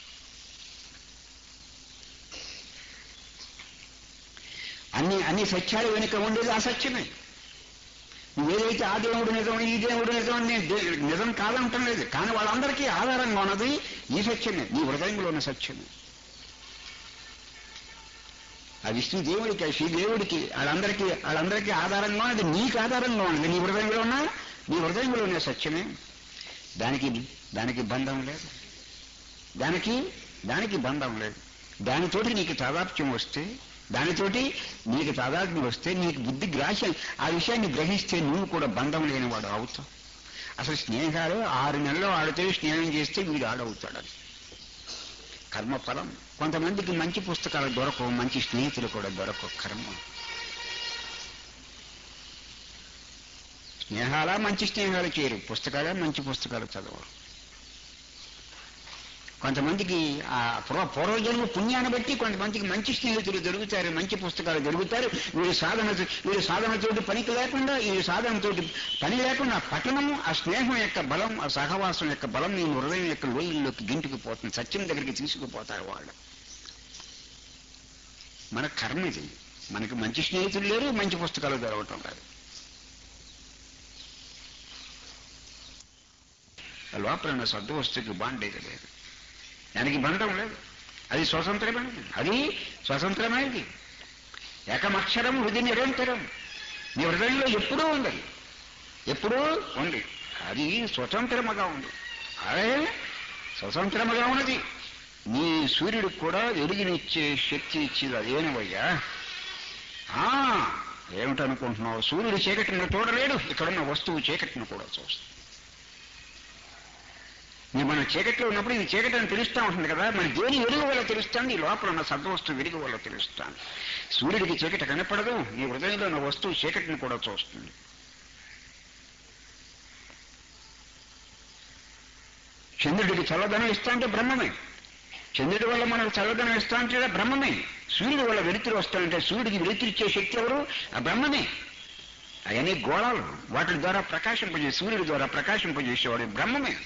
అన్ని అన్ని సత్యాలు వెనుక ఉండేది అసత్యమే నువ్వేదైతే ఆ దేవుడు నిజం ఈ దేవుడు నిజం అని నేను దే- నిజం కాదంటం లేదు కానీ వాళ్ళందరికీ ఆధారంగా ఉన్నది ఈ సత్యమే నీ హృదయంలో ఉన్న సత్యమే ఆ విష్ణు దేవుడికి ఆ శ్రీ దేవుడికి వాళ్ళందరికీ వాళ్ళందరికీ ఆధారంగా ఉన్నది నీకు ఆధారంగా ఉన్నది నీ హృదయంలో ఉన్న నీ హృదయంలో ఉన్న సత్యమే దానికి దానికి బంధం లేదు దానికి దానికి బంధం లేదు దానితోటి నీకు తాదాప్యం వస్తే దానితోటి నీకు తాదాత్మ్యం వస్తే నీకు బుద్ధి గ్రాహ్యం ఆ విషయాన్ని గ్రహిస్తే నువ్వు కూడా బంధం లేనివాడు అవుతావు అసలు స్నేహాలు ఆరు నెలలు ఆడితే స్నేహం చేస్తే వీడు ఆడవుతాడు అది కర్మఫలం కొంతమందికి మంచి పుస్తకాలు దొరకవు మంచి స్నేహితులు కూడా దొరకవు కర్మ స్నేహాలా మంచి స్నేహాలు చేయరు పుస్తకాలే మంచి పుస్తకాలు చదవరు కొంతమందికి ఆ పూర్వ పూర్వజన్మ పుణ్యాన్ని బట్టి కొంతమందికి మంచి స్నేహితులు దొరుకుతారు మంచి పుస్తకాలు దొరుకుతారు వీడి సాధన వీడి సాధనతోటి పనికి లేకుండా ఈ సాధనతోటి పని లేకుండా ఆ పఠనము ఆ స్నేహం యొక్క బలం ఆ సహవాసం యొక్క బలం నీ హృదయం యొక్క లోయల్లోకి గింటుకుపోతుంది సత్యం దగ్గరికి తీసుకుపోతారు వాళ్ళు మన కర్మ ఇది మనకి మంచి స్నేహితులు లేరు మంచి పుస్తకాలు దొరకటం లేదు లోపల ఉన్న సద్వస్తుకి బాండేది లేదు దానికి బంధం లేదు అది స్వతంత్రమైనది అది స్వతంత్రమైనది ఏకమక్షరం హృది నిరంతరం నీ హృదయంలో ఎప్పుడూ ఉంది ఎప్పుడూ ఉంది అది స్వతంత్రముగా ఉంది అదే స్వతంత్రముగా ఉన్నది నీ సూర్యుడికి కూడా వెలుగునిచ్చే శక్తి ఇచ్చేది అదేనవయ్యా ఆ, ఏమిటనుకుంటున్నావు సూర్యుడు చీకటిని చూడలేడు ఇక్కడున్న వస్తువు చీకటిని కూడా చూస్తుంది నీ మన చీకట్లో ఉన్నప్పుడు ఇది చీకటి అని తెలుస్తూ ఉంటుంది కదా మన దేని వెలుగు వల్ల తెలుస్తుంది ఈ లోపల ఉన్న సద్వస్తువు వెలుగు వల్ల తెలుస్తాను సూర్యుడికి చీకటి కనపడదు నీ హృదయంలో ఉన్న వస్తువు చీకటిని కూడా చూస్తుంది చంద్రుడికి చల్లదనం ఇస్తా అంటే బ్రహ్మమే చంద్రుడి వల్ల మనకు చల్లదనం ఇస్తా అంటే బ్రహ్మమే సూర్యుడి వల్ల వెలుతురు వస్తానంటే సూర్యుడికి వెలుతురు ఇచ్చే శక్తి ఎవరు ఆ బ్రహ్మమే అవన్నీ గోళాలు వాటి ద్వారా ప్రకాశింపజే సూర్యుడి ద్వారా ప్రకాశింపజేసేవాడు బ్రహ్మమే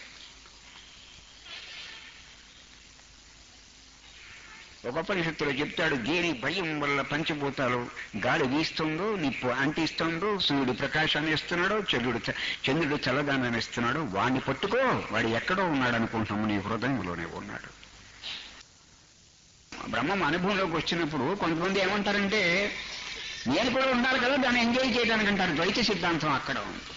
ఒక ఉపనిషత్తులో చెప్తాడు దేని భయం వల్ల పంచభూతాలు గాలి వీస్తుందో నిప్పు అంటిస్తుందో సూర్యుడు ప్రకాశాన్ని ఇస్తున్నాడో చంద్రుడు చ- చంద్రుడు చల్లదానాన్ని ఇస్తున్నాడు వాడిని పట్టుకో వాడు ఎక్కడో ఉన్నాడు అనుకుంటున్నాము నీ హృదయంలోనే ఉన్నాడు బ్రహ్మం అనుభవంలోకి వచ్చినప్పుడు కొంతమంది ఏమంటారంటే నేను కూడా ఉండాలి కదా దాన్ని ఎంజాయ్ చేయడానికి అంటారు ద్వైత సిద్ధాంతం అక్కడ ఉంది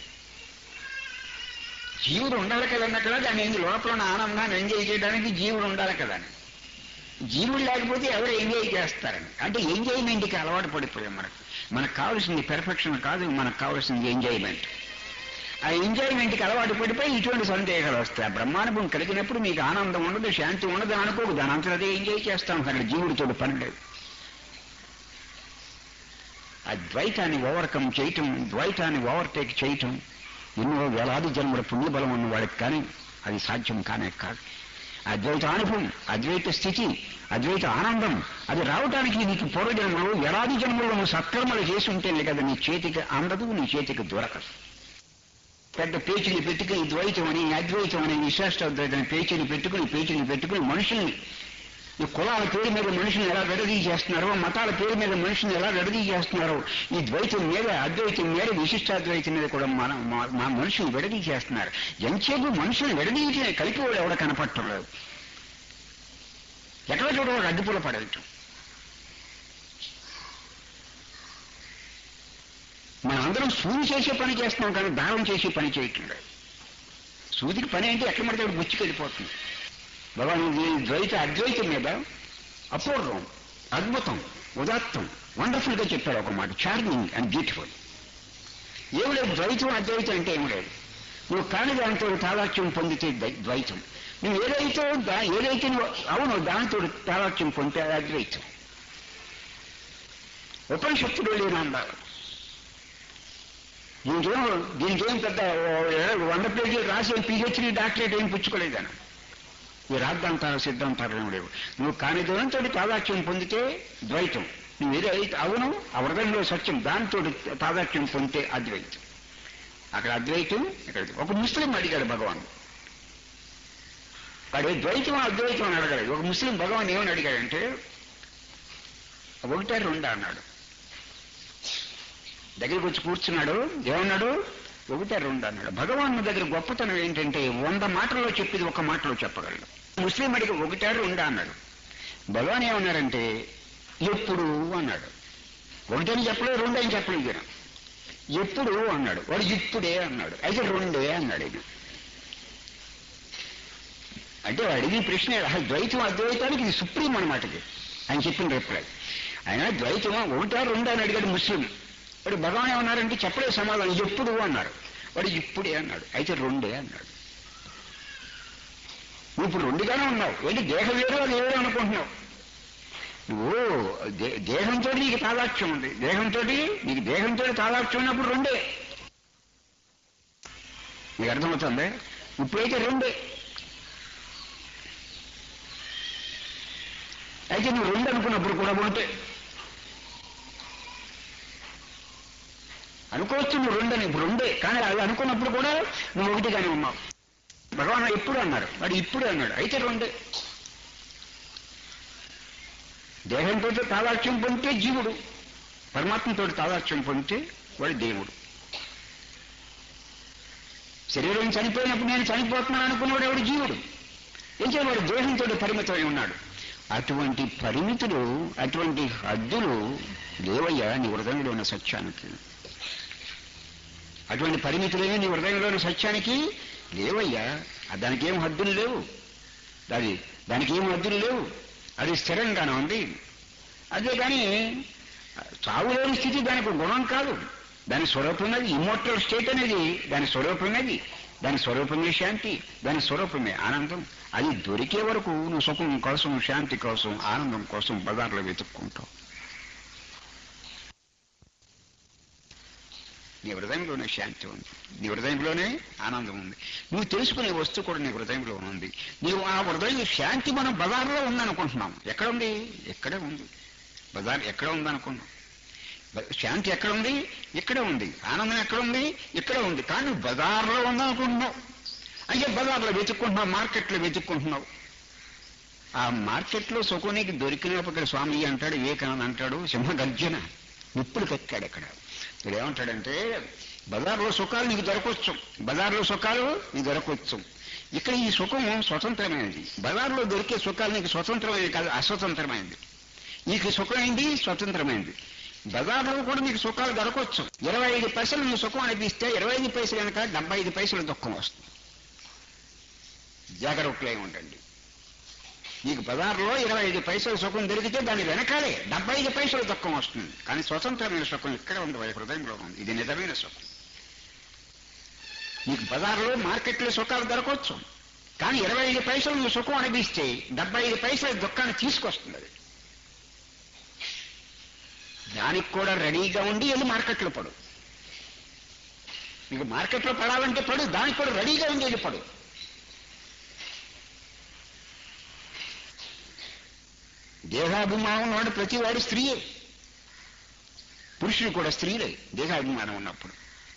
జీవుడు ఉండాలి కదా అక్కడ దాన్ని ఏంది లోపల ఉన్న ఆనందాన్ని ఎంజాయ్ చేయడానికి జీవుడు ఉండాలి కదా అని జీవుడు లేకపోతే ఎవరు ఎంజాయ్ చేస్తారని అంటే ఎంజాయ్మెంట్కి అలవాటు పడిపోయాం మనకు మనకు కావాల్సింది పెర్ఫెక్షన్ కాదు మనకు కావాల్సింది ఎంజాయ్మెంట్ ఆ ఎంజాయ్మెంట్కి అలవాటు పడిపోయి ఇటువంటి సందేహాలు వస్తాయి ఆ బ్రహ్మానుభవం కలిగినప్పుడు మీకు ఆనందం ఉండదు శాంతి ఉండదు అని అనుకోకు దాని అంతా అదే ఎంజాయ్ చేస్తాం అక్కడ జీవుడితో పని లేదు ఆ ద్వైతాన్ని ఓవర్కమ్ చేయటం ద్వైతాన్ని ఓవర్టేక్ చేయటం ఎన్నో వేలాది జన్మల పుణ్యబలం ఉన్న వాడికి కానీ అది సాధ్యం కానే కాదు అద్వైత అనుభవం అద్వైత స్థితి అద్వైత ఆనందం అది రావటానికి నీకు పూర్వజన్మలో వేలాది జన్మలో నువ్వు సత్కర్మలు చేసి ఉంటేనే కదా నీ చేతికి అందదు నీ చేతికి దొరకదు పెద్ద పేచీలు పెట్టుకుని ద్వైతం అని అద్వైతం అని విశిష్టాద్వైతం పేచీలు పెట్టుకుని పేచీలు పెట్టుకుని మనుషుల్ని ఈ కులాల పేరు మీద మనుషుల్ని ఎలా విడదీ చేస్తున్నారో మతాల పేరు మీద మనుషుల్ని ఎలా విడదీ చేస్తున్నారో ఈ ద్వైతం మీద అద్వైతం మీద విశిష్టాద్వైతం మీద కూడా మన మా- మా మనుషులు విడదీ చేస్తున్నారు ఎంతసేపు మనుషులు విడదీయటం కలిపి వాడు ఎవడ కనపట్టలేదు ఎక్కడ చూడ వాడు అడ్డుపుల పడేయటం మనం అందరం సూది చేసే పని చేస్తున్నాం కానీ దానం చేసే పని చేయటం లేదు సూదికి పని అంటే ఎక్కడ పడితే అక్కడ గుచ్చికెళ్ళిపోతుంది భగవాన్ ఈ ద్వైత అద్వైతం మీద అపూర్వం అద్భుతం ఉదాత్తం వండర్ఫుల్ గా చెప్పాడు ఒక మాట చార్మింగ్ అండ్ బ్యూటిఫుల్ ఏం లేదు ద్వైతం అద్వైతం అంటే ఏం లేదు నువ్వు కాని దానితో తాదాత్యం పొందితే ద్వై- ద్వైతం నువ్వు ఏదైతే దా- ఏదైతే నువ్వు అవును దానితో తాదాత్యం పొందితే అది అద్వైతం ఉపనిషత్తులు లేని అందాలు దీనికేం దీనికేం పెద్ద ఓ వంద పేజీలు రాసి పిహెచ్డీ డాక్టరేట్ ఏం పుచ్చుకోలేదాను ఈ రాద్ధాంతాలు సిద్ధాంతాలు ఏమి లేవు నువ్వు కాని దూరంతో తాదాత్యం పొందితే ద్వైతం నువ్వు ఏదైతే అవును ఆ హృదయంలో సత్యం దానితో తాదాత్యం పొందితే అద్వైతం అక్కడ అద్వైతం ఇక్కడ ఒక ముస్లిం అడిగాడు భగవాన్ వాడు ద్వైతం అద్వైతం అని అడగాడు ఒక ముస్లిం భగవాన్ ఏమని అడిగాడంటే ఒకటే రెండా అన్నాడు దగ్గరికి వచ్చి కూర్చున్నాడు ఏమన్నాడు ఒకటే రెండు అన్నాడు భగవాన్ దగ్గర గొప్పతనం ఏంటంటే వంద మాటల్లో చెప్పేది ఒక మాటలో చెప్పగలడు ముస్లిం అడిగి ఒకటే రెండు అన్నాడు భగవాన్ ఏమన్నారంటే ఎప్పుడు అన్నాడు ఒకటని చెప్పలేదు రెండు అని చెప్పలేదు ఈయన. ఎప్పుడు అన్నాడు వాడు ఇప్పుడే అన్నాడు అయితే రెండే అన్నాడు ఈయన అంటే వాడు అడిగిన ప్రశ్న అసలు ద్వైతం అద్వైతానికి ఇది సుప్రీం అన్నమాట ఇది ఆయన చెప్పిన రిప్లై ఆయన ద్వైతం ఒకటా రెండు అని అడిగాడు ముస్లిం వాడు భగవాన్ ఏమన్నారంటే చెప్పలేదు సమాధానం ఎప్పుడు అన్నారు వాడు ఇప్పుడే అన్నాడు అయితే రెండే అన్నాడు నువ్వు ఇప్పుడు రెండుగానే ఉన్నావు ఏంటి దేహం వేరు అది వేరు అనుకుంటున్నావు నువ్వు దే- దేహంతో నీకు తాదాక్ష్యం ఉంది దేహంతో నీకు దేహంతో తాదాక్ష్యం ఉన్నప్పుడు రెండే నీకు అర్థమవుతుంది ఇప్పుడైతే రెండే అయితే నువ్వు రెండు అనుకున్నప్పుడు కూడా ఉంటే అనుకోవచ్చు నువ్వు రెండని ఇప్పుడు రెండే కానీ అది అనుకున్నప్పుడు కూడా నువ్వు ఒకటిగానే ఉన్నావు భగవాన్ ఎప్పుడు అన్నారు వాడు ఇప్పుడు అన్నాడు అయితే రెండే దేహంతో తాదాక్ష్యం పొందితే జీవుడు పరమాత్మతో తాదాక్ష్యం పొందితే వాడు దేవుడు శరీరం చనిపోయినప్పుడు నేను చనిపోతున్నాను అనుకున్నాడు ఎవడు జీవుడు ఎంచే వాడు దేహంతో పరిమితమై ఉన్నాడు అటువంటి పరిమితులు అటువంటి హద్దులు లేవయ్యా నీ హృదయంలో ఉన్న సత్యానికి అటువంటి పరిమితులేవి నీ హృదయంలో ఉన్న సత్యానికి లేవయ్యా ఆ దానికి ఏం హద్దులు లేవు అది దానికి ఏం హద్దులు లేవు అది స్థిరంగానే ఉంది అదే కానీ చావు లేని స్థితి దానికి ఒక గుణం కాదు దాని స్వరూపమైనది ఇమోటల్ స్టేట్ అనేది దాని స్వరూపమైనది దాని స్వరూపమే శాంతి దాని స్వరూపమే ఆనందం అది దొరికే వరకు నువ్వు సుఖం కోసం శాంతి కోసం ఆనందం కోసం బజార్లో వెతుక్కుంటావు నీ హృదయంలోనే శాంతి ఉంది నీ హృదయంలోనే ఆనందం ఉంది నువ్వు తెలుసుకునే వస్తువు కూడా నీ హృదయంలో ఉంది నీవు ఆ హృదయం శాంతి మనం బజార్లో ఉందనుకుంటున్నాం ఎక్కడ ఉంది ఎక్కడే ఉంది బజార్ ఎక్కడ ఉందనుకున్నాం బ- శాంతి ఎక్కడ ఉంది ఇక్కడే ఉంది ఆనందం ఎక్కడ ఉంది ఇక్కడే ఉంది కానీ నువ్వు బజార్లో ఉందనుకుంటున్నావు అంటే బజార్లో వెతుక్కుంటున్నావు మార్కెట్లో వెతుక్కుంటున్నావు ఆ మార్కెట్లో సుఖానికి దొరికినప్పుడు ఇక్కడ స్వామి అంటాడు వివేకానంద అంటాడు సింహ గర్జన నిప్పులు కక్కాడు అక్కడ ఇక్కడ ఏమంటాడంటే బజార్లో సుఖాలు నీకు దొరకవచ్చు బజార్లో సుఖాలు నీకు దొరకవచ్చు ఇక్కడ ఈ సుఖం స్వతంత్రమైనది బజార్లో దొరికే సుఖాలు నీకు స్వతంత్రమైనది కాదు అస్వతంత్రమైనది నీకు సుఖమైంది స్వతంత్రమైంది బజార్లో కూడా నీకు సుఖాలు దొరకవచ్చు ఇరవై ఐదు పైసలు నువ్వు సుఖం అనిపిస్తే ఇరవై ఐదు పైసలు కనుక డెబ్బై ఐదు పైసలు దుఃఖం వస్తుంది జాగ్రత్తలో ఉండండి నీకు బజార్లో ఇరవై ఐదు పైసలు సుఖం దొరికితే దాని వెనకాలే డెబ్బై ఐదు పైసలు దుఃఖం వస్తుంది కానీ స్వతంత్రమైన సుఖం ఇక్కడ ఉంది వారి హృదయంలో ఉంది ఇది నిజమైన సుఖం నీకు బజార్లో మార్కెట్లో సుఖాలు దొరకవచ్చు కానీ ఇరవై ఐదు పైసలు నువ్వు సుఖం అనిపిస్తే డెబ్బై ఐదు పైసల దుఃఖాన్ని తీసుకొస్తుంది అది దానికి కూడా రెడీగా ఉండి వెళ్ళి మార్కెట్లో పడు నీకు మార్కెట్లో పడాలంటే పడు దానికి కూడా రెడీగా ఉండి వెళ్ళి పడు దేహాభిమానం ఉన్నవాడు ప్రతి వాడు స్త్రీయే పురుషుడు కూడా స్త్రీలే దేహాభిమానం ఉన్నప్పుడు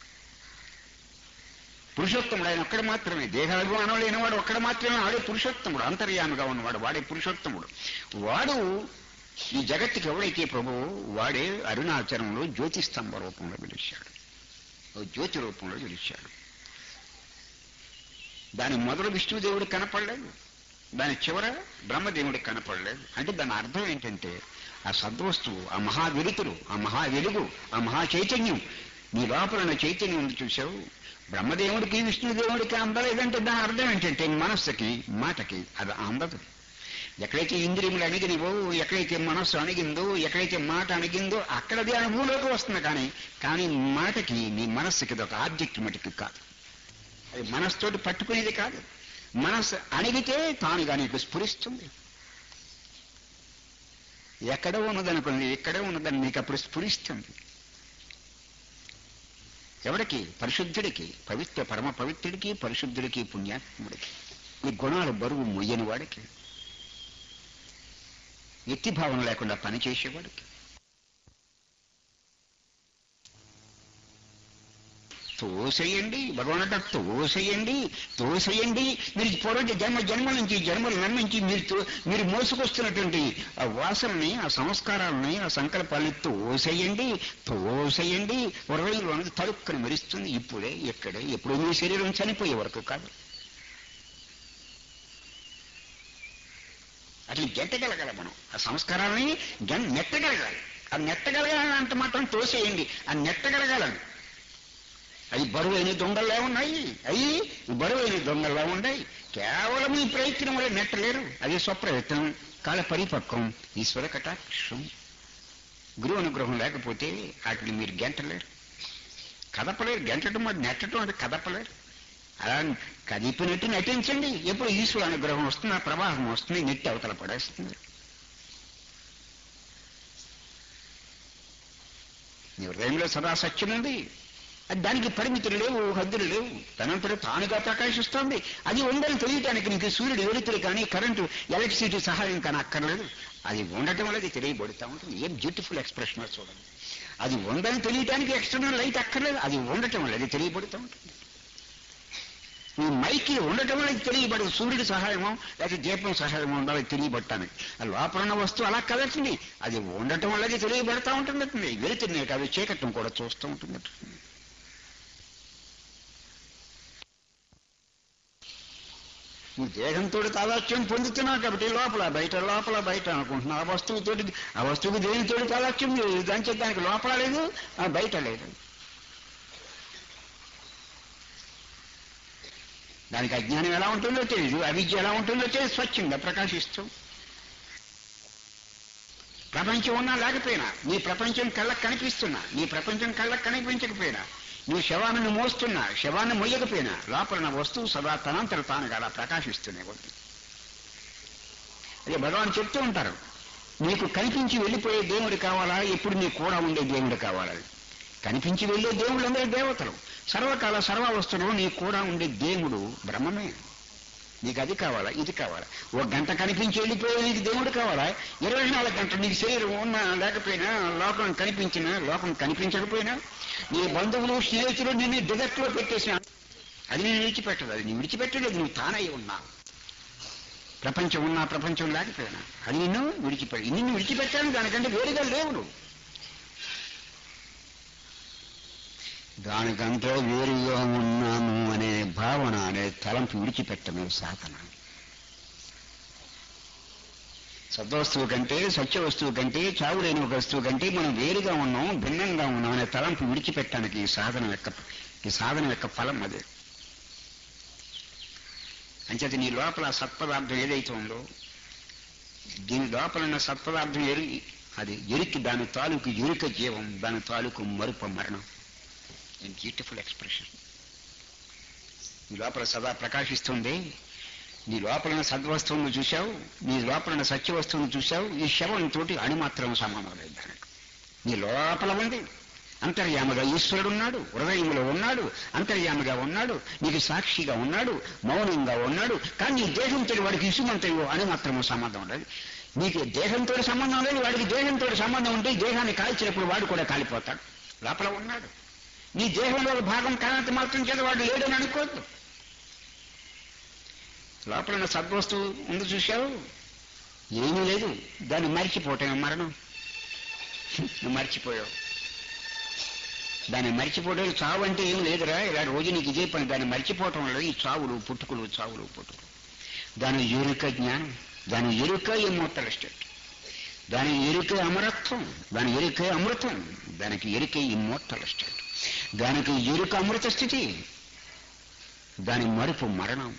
పురుషోత్తముడు ఆయన ఒక్కడ మాత్రమే దేహాభిమానం లేనివాడు ఒక్కడ మాత్రమే వాడే పురుషోత్తముడు అంతర్యామిగా ఉన్నవాడు వాడే పురుషోత్తముడు వాడు ఈ జగత్తుకి ఎవడైతే ప్రభువు వాడే అరుణాచలంలో జ్యోతిస్తంభ రూపంలో పిలిచాడు ఓ జ్యోతి రూపంలో పిలిచాడు దాని మొదలు విష్ణుదేవుడు కనపడలేదు దాని చివర బ్రహ్మదేవుడికి కనపడలేదు అంటే దాని అర్థం ఏంటంటే ఆ సద్వస్తువు ఆ మహా వెలుతురు ఆ మహా వెలుగు ఆ మహా చైతన్యం నీ లోపల ఉన్న చైతన్యం ఉంది చూసావు బ్రహ్మదేవుడికి విష్ణుదేవుడికి అందలేదంటే దాని అర్థం ఏంటంటే మనస్సుకి మాటకి అది అందదు ఎక్కడైతే ఇంద్రియములు అణిగినవో ఎక్కడైతే మనస్సు అణిగిందో ఎక్కడైతే మాట అణిగిందో అక్కడది అనుభవంలోకి వస్తుంది కానీ కానీ మాటకి నీ మనస్సుకి ఇది ఒక ఆబ్జెక్ట్ మటుకు కాదు అది మనస్సుతోటి పట్టుకునేది కాదు మనస్సు అణిగితే తానుగా నీకు స్ఫురిస్తుంది ఎక్కడ ఉన్నదనుకోండి ఎక్కడే ఉన్నదని నీకు అప్పుడు స్ఫురిస్తుంది ఎవడికి పరిశుద్ధుడికి పవిత్ర పరమ పవిత్రుడికి పరిశుద్ధుడికి పుణ్యాత్ముడికి ఈ గుణాలు బరువు మొయ్యని వాడికి వ్యక్తి భావన లేకుండా పనిచేసేవాడికి తోసేయండి భగవానుడు తోసేయండి తోసేయండి మీరు పూర్వ జన్మ జన్మ నుంచి జన్మల నుంచి మీరు తో- మీరు మోసుకొస్తున్నటువంటి ఆ వాసనని ఆ సంస్కారాలని ఆ సంకల్పాలని తోసేయండి తోసేయండి హృదయంలో అనేది తలుక్కుని మెరుస్తుంది ఇప్పుడే ఎక్కడే ఎప్పుడో మీ శరీరం చనిపోయే వరకు కాదు అట్లా గెట్టగలగాలి మనం ఆ సంస్కారాలని గెన్ నెట్టగలగాలి ఆ నెట్టగలగాలి అంత మాత్రం తోసేయండి ఆ నెట్టగలగాలని అవి బరువైన దొంగల్లా ఉన్నాయి అవి బరువైన దొంగల్లా ఉన్నాయి కేవలం ఈ ప్రయత్నం వల్ల నెట్టలేరు అది స్వప్రయత్నం కాల పరిపక్వం ఈశ్వర కటాక్షం గురువు అనుగ్రహం లేకపోతే వాటిని మీరు గెంటలేరు కదపలేరు గెంటడం అది నెట్టడం అది కదపలేరు అలా కదిపినట్టు నటించండి ఎప్పుడు ఈశ్వర అనుగ్రహం వస్తుంది ఆ ప్రవాహం వస్తుంది నెట్టి అవతల పడేస్తుంది నీ హృదయంలో సదా సత్యం ఉంది అది దానికి పరిమితులు లేవు హద్దులు లేవు తనంతట తానుగా ప్రకాశిస్తోంది అది ఉందని తెలియటానికి నీకు సూర్యుడు వెలుతురు కానీ కరెంటు ఎలక్ట్రిసిటీ సహాయం కానీ అక్కర్లేదు అది ఉండటం వల్ల అది తెలియబడుతూ ఉంటుంది ఏం బ్యూటిఫుల్ ఎక్స్ప్రెషన్ చూడండి అది ఉందని తెలియటానికి ఎక్స్టర్నల్ లైట్ అక్కర్లేదు అది ఉండటం వల్ల అది తెలియబడుతూ ఉంటుంది ఈ మైకి ఉండటం వల్ల ఇది తెలియబడదు సూర్యుడి సహాయమో లేకపోతే దీపం సహాయమో ఉండాలి తెలియబట్టానికి ఆ లోపల ఉన్న వస్తువు అలా కదటండి అది ఉండటం వల్ల అది తెలియబడతా ఉంటుంది వెళుతున్నాయి అది చీకటం కూడా చూస్తూ ఉంటుంది నువ్వు దేహంతో తాదాత్యం పొందుతున్నావు కాబట్టి లోపల బయట లోపల బయట అనుకుంటున్నావు ఆ వస్తువుతో ఆ వస్తువుకి దేనితో తాదాత్యం లేదు దాని చేత దానికి లోపల లేదు ఆ బయట లేదు దానికి అజ్ఞానం ఎలా ఉంటుందో తెలియదు అవిద్య ఎలా ఉంటుందో తెలియదు స్వచ్ఛంగా ప్రకాశిస్తూ ప్రపంచం ఉన్నా లేకపోయినా నీ ప్రపంచం కళ్ళకు కనిపిస్తున్నా నీ ప్రపంచం కళ్ళకు కనిపించకపోయినా నువ్వు శవాన్ని మోస్తున్నా శవాన్ని మొయ్యకపోయినా లోపల నా వస్తువు సదా తనంతర తానుగా అలా ప్రకాశిస్తూనే ఉంది అదే భగవాన్ చెప్తూ ఉంటారు నీకు కనిపించి వెళ్ళిపోయే దేవుడు కావాలా ఎప్పుడు నీ కూడా ఉండే దేవుడు కావాలా కనిపించి వెళ్ళే దేవుళ్ళు అందరూ దేవతలు సర్వకాల సర్వావస్థలో నీ కూడా ఉండే దేవుడు బ్రహ్మమే నీకు అది కావాలా ఇది కావాలా ఒక గంట కనిపించి వెళ్ళిపోయే నీకు దేవుడు కావాలా ఇరవై నాలుగు గంటలు నీకు శరీరం ఉన్నా లేకపోయినా లోకం కనిపించినా లోకం కనిపించకపోయినా నీ బంధువులు స్నేహితులు నిన్ను డిజెక్ట్లో పెట్టేసిన అది నేను విడిచిపెట్టదు అది నేను విడిచిపెట్టలేదు నువ్వు తానై ఉన్నా ప్రపంచం ఉన్నా ప్రపంచం లేకపోయినా అది నిన్ను విడిచిపెట్టి నిన్ను విడిచిపెట్టాను దానికంటే వేరుగా లేవు నువ్వు దానికంటే వేరుగా ఉన్నాను అనే భావన అనే తలంపు విడిచిపెట్టమే సాధన సద్వస్తువు కంటే సత్య వస్తువు కంటే చావు లేని ఒక వస్తువు కంటే మనం వేరుగా ఉన్నాం భిన్నంగా ఉన్నాం అనే తలంపు విడిచిపెట్టడానికి ఈ సాధన యొక్క ఈ సాధన యొక్క ఫలం అదే అంచేత నీ లోపల ఆ సత్పదార్థం ఏదైతే ఉందో దీని లోపల ఉన్న సత్పదార్థం ఎరిగి అది ఎరికి దాని తాలూకు ఎరుక జీవం దాని తాలూకు మరుప మరణం బ్యూటిఫుల్ ఎక్స్ప్రెషన్ నీ లోపల సదా ప్రకాశిస్తుంది నీ లోపల ఉన్న సద్వస్తువును చూశావు నీ లోపల ఉన్న సత్య వస్తువును చూశావు ఈ శవంతో అణుమాత్రం సమానం లేదు దానికి నీ లోపల ఉంది అంతర్యామగా ఈశ్వరుడు ఉన్నాడు హృదయంలో ఉన్నాడు అంతర్యామగా ఉన్నాడు నీకు సాక్షిగా ఉన్నాడు మౌనంగా ఉన్నాడు కానీ నీ దేహంతో వాడికి ఇసుమంతయో అని మాత్రము సంబంధం ఉండదు నీకు దేహంతో సంబంధం లేదు వాడికి దేహంతో సంబంధం ఉంటే ఈ దేహాన్ని కాల్చినప్పుడు వాడు కూడా కాలిపోతాడు లోపల ఉన్నాడు నీ దేహంలో ఒక భాగం కానంత మాత్రం చేత వాడు లేడని అనుకోవద్దు లోపల ఉన్న సద్వస్తువు ఉంది చూశావు ఏమీ లేదు దాన్ని మర్చిపోవటం మరణం నువ్వు మర్చిపోయావు దాన్ని మర్చిపోవడం చావు అంటే ఏం లేదురా ఇలా రోజు నీకు ఇదే పని దాన్ని మర్చిపోవటం వల్ల ఈ చావులు పుట్టుకులు చావులు పుట్టుకులు దాని ఎరుక జ్ఞానం దాని ఎరుక ఇమ్మోటల్ స్టేట్ దాని ఎరుక అమరత్వం దాని ఎరుక అమృతం దానికి ఎరుక ఇమ్మోటల్ స్టేట్ దానికి ఎరుక అమృత స్థితి దాని మరుపు మరణం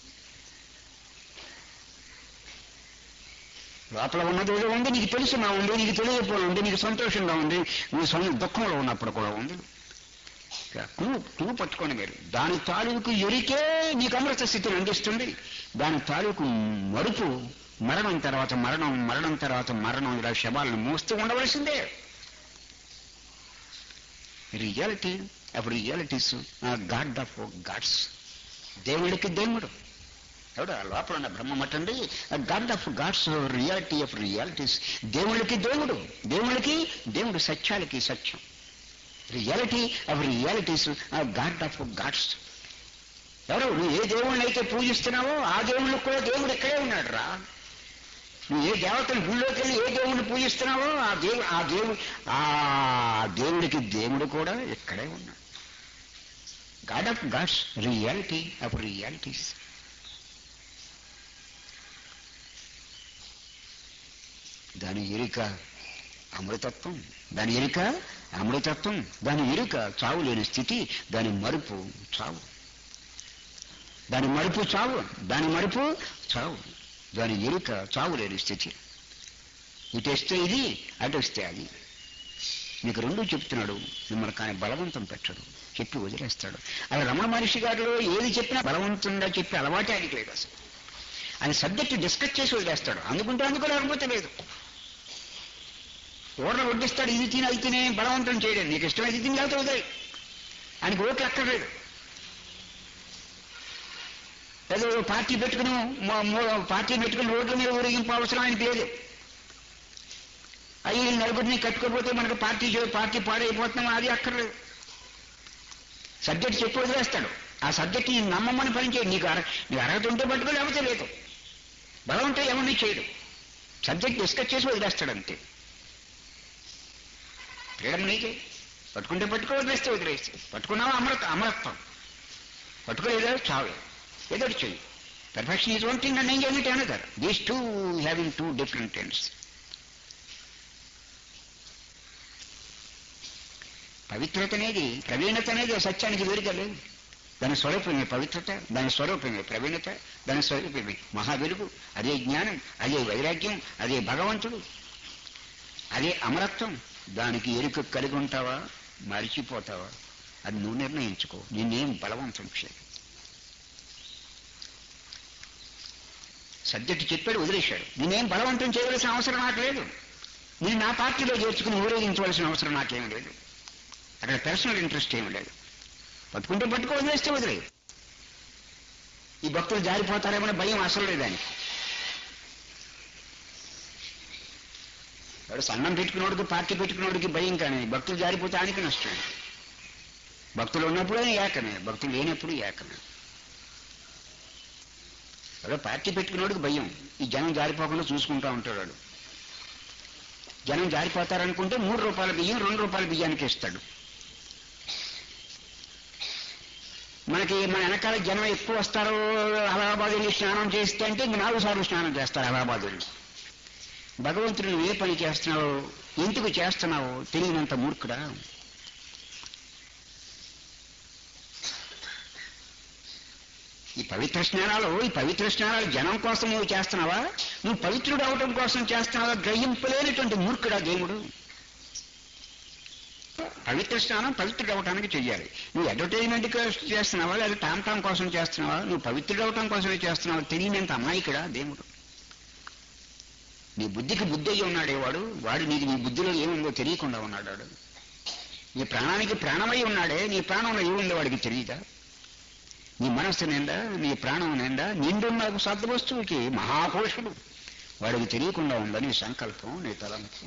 లోపల ఉన్నది ఏదో ఉంది నీకు తెలుసున్నా ఉంది నీకు తెలియకపోయి ఉంది నీకు సంతోషంగా ఉంది నువ్వు సొంత దుఃఖంలో ఉన్నప్పుడు కూడా ఉంది నువ్వు నువ్వు పట్టుకోండి మీరు దాని తాలూకు ఎరికే నీకు అమృత స్థితిని అందిస్తుంది దాని తాలూకు మరుపు మరణం తర్వాత మరణం మరణం తర్వాత మరణం ఇలా శవాలను మోస్తూ ఉండవలసిందే reality of realities God of gods దేవుడికి దేవుడు ఎవడు ఆ లోపల ఉన్న బ్రహ్మ మటండి God of gods reality of realities దేవుడికి దేవుడు దేవుడికి దేవుడు సత్యాలకి సత్యం reality of realities God of gods ఎవరు నువ్వు ఏ దేవుణ్ణి అయితే పూజిస్తున్నావో ఆ దేవుళ్ళకి కూడా దేవుడు ఇక్కడే ఉన్నాడు రా నువ్వు ఏ దేవతని గుళ్ళోకి వెళ్ళి ఏ దేవుడిని పూజిస్తున్నావో ఆ దేవు ఆ దేవు ఆ దేవుడికి దేవుడు కూడా ఇక్కడే ఉన్నాడు God of gods reality of realities దాని ఎరిక అమృతత్వం దాని ఎరిక అమృతత్వం దాని ఎరుక చావు లేని స్థితి దాని మరుపు చావు దాని మరుపు చావు దాని మరుపు చావు దాని ఎరుక చావు లేని స్థితి ఇటు వస్తే ఇది అటు వస్తే అది మీకు రెండు చెప్తున్నాడు మిమ్మల్ని కానీ బలవంతం పెట్టడు చెప్పి వదిలేస్తాడు అలా రమణ మహర్షి గారిలో ఏది చెప్పినా బలవంతంగా చెప్పి అలవాటే ఆయనకి లేదు అసలు ఆయన సబ్జెక్ట్ డిస్కస్ చేసి వదిలేస్తాడు అందుకుంటే అందుకు లేకపోతే లేదు ఓడలు వడ్డిస్తాడు ఇది తిని అది తినే బలవంతం చేయడం నీకు ఇష్టమైతే తిని లేకపోతే వదిలే ఆయనకి ఓట్లు అక్కర్లేదు ఏదో పార్టీ పెట్టుకుని మో- మో- పార్టీ పెట్టుకుని రోడ్ల మీద ఊరేగింపు అవసరం ఆయనకి లేదు అయ్యి నలుగురిని కట్టుకోకపోతే మనకు పార్టీ చే- పార్టీ పాడైపోతున్నాం అది అక్కర్లేదు సబ్జెక్ట్ చెప్పి వదిలేస్తాడు ఆ సబ్జెక్ట్ నీ నమ్మమని పని చేయడు నీకు అర నీకు అర్హత ఉంటే పట్టుకో లేకపోతే లేదు బలం ఉంటే ఎవరిని చేయడు సబ్జెక్ట్ డిస్కస్ చేసి వదిలేస్తాడు అంతే ఫ్రీడమ్ నీకే పట్టుకుంటే పట్టుకో వదిలేస్తే వదిలేస్తే పట్టుకున్నావా అమృత అమరత్వం పట్టుకోలేదా చావే ఏదో చెయ్యి perfection is one thing and enjoyment another these two having two different ends పవిత్రత అనేది ప్రవీణత అనేది సత్యానికి వేరుగా లేదు దాని స్వరూపమే పవిత్రత దాని స్వరూపమే ప్రవీణత దాని స్వరూపమే మహావెలుగు అదే జ్ఞానం అదే వైరాగ్యం అదే భగవంతుడు అదే అమరత్వం దానికి ఎరుక కలిగి ఉంటావా మరిచిపోతావా అది నువ్వు నిర్ణయించుకో నిన్నేం బలవంతం చేయ సబ్జెక్ట్ చెప్పాడు వదిలేశాడు నేనేం బలవంతం చేయవలసిన అవసరం నాకు లేదు నేను నా పార్టీలో చేర్చుకుని ఊరేగించవలసిన అవసరం నాకేం లేదు అక్కడ పర్సనల్ ఇంట్రెస్ట్ ఏమి లేదు పట్టుకుంటే పట్టుకో వదిలేస్తే వదిలే ఈ భక్తులు జారిపోతారేమో భయం అసలు లేదానికి వాడు సంఘం పెట్టుకున్నోడికి పార్టీ పెట్టుకున్నోడికి భయం కానీ భక్తులు జారిపోతే ఆయనకి నష్టం భక్తులు ఉన్నప్పుడు ఏకమే భక్తులు లేనప్పుడు ఏకమే వాడు పార్టీ పెట్టుకున్నోడికి భయం ఈ జనం జారిపోకుండా చూసుకుంటా ఉంటాడు వాడు జనం జారిపోతారనుకుంటే మూడు రూపాయల బియ్యం రెండు రూపాయల బియ్యానికి ఇస్తాడు మనకి మన వెనకాల జనం ఎక్కువ వస్తారు అలహాబాద్ వెళ్ళి స్నానం చేస్తే అంటే ఇంక నాలుగు సార్లు స్నానం చేస్తారు అలహాబాద్ వెళ్ళి భగవంతుడు నువ్వు ఏ పని చేస్తున్నావు ఎందుకు చేస్తున్నావు తెలియనంత మూర్ఖుడా ఈ పవిత్ర స్నానాలు ఈ పవిత్ర స్నానాలు జనం కోసం నువ్వు చేస్తున్నావా నువ్వు పవిత్రుడు అవటం కోసం చేస్తున్నావా గ్రహింపలేనటువంటి మూర్ఖుడా దేవుడు పవిత్ర స్నానం పవిత్రుడు అవటానికి చెయ్యాలి నువ్వు అడ్వర్టైజ్మెంట్ చేస్తున్నావా లేదా టామ్ టామ్ కోసం చేస్తున్నావా నువ్వు పవిత్రుడు అవటం కోసమే చేస్తున్నావా తెలియనంత అమాయకుడా దేవుడు నీ బుద్ధికి బుద్ధి అయ్యి ఉన్నాడే వాడు వాడు నీకు నీ బుద్ధిలో ఏముందో తెలియకుండా ఉన్నాడు వాడు నీ ప్రాణానికి ప్రాణమై ఉన్నాడే నీ ప్రాణంలో ఏముందో వాడికి తెలియదా నీ మనస్సు నిండా నీ ప్రాణం నిండా నిండున్న సద్వస్తువుకి మహాపురుషుడు వాడికి తెలియకుండా ఉందని సంకల్పం నీ తలంపు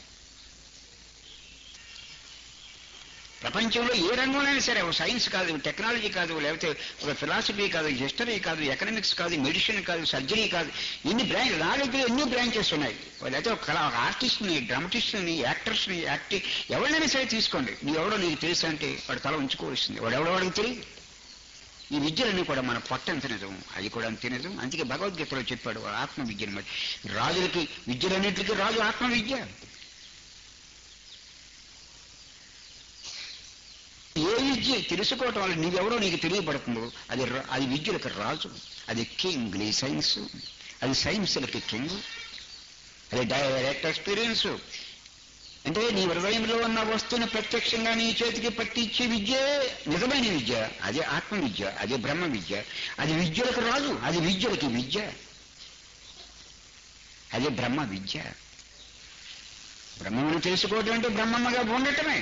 ప్రపంచంలో ఏ రంగంలోనైనా సరే ఒక సైన్స్ కాదు టెక్నాలజీ కాదు లేకపోతే ఒక ఫిలాసఫీ కాదు హిస్టరీ కాదు ఎకనామిక్స్ కాదు మెడిసిన్ కాదు సర్జరీ కాదు ఇన్ని బ్రాంచ్ నా దగ్గర ఎన్ని బ్రాంచెస్ ఉన్నాయి లేకపోతే ఒక కళ ఒక ఆర్టిస్ట్ని డ్రామటిస్ట్ని యాక్టర్స్ని యాక్టింగ్ ఎవరినైనా సరే తీసుకోండి నీ ఎవడో నీకు తెలుసు అంటే వాడు తల ఉంచుకోవాల్సింది వాడు ఎవడో వాడికి తెలియదు ఈ విద్యలన్నీ కూడా మన పొట్ట అంత నిజం అది కూడా అంతే నిజం అందుకే భగవద్గీతలో చెప్పాడు వాడు ఆత్మ విద్యను మరి రాజులకి విద్యలన్నింటికి రాజు ఆత్మ విద్య ఏ విద్య తెలుసుకోవటం వల్ల నీవెవరో నీకు తెలియబడుతుందో అది రా- అది విద్యలకు రాజు అది కింగ్ ఈ సైన్స్ అది సైన్స్లకి కింగ్ అది డైరెక్ట్ ఎక్స్పీరియన్స్ అంటే నీ హృదయంలో ఉన్న వస్తువుని ప్రత్యక్షంగా నీ చేతికి పట్టించే విద్య నిజమైన విద్య అదే ఆత్మ విద్య అదే బ్రహ్మ విద్య అది విద్యలకు రాజు అది విద్యలకి విద్య అదే బ్రహ్మ విద్య బ్రహ్మమును తెలుసుకోవటం అంటే బ్రహ్మమ్మగా ఉండటమే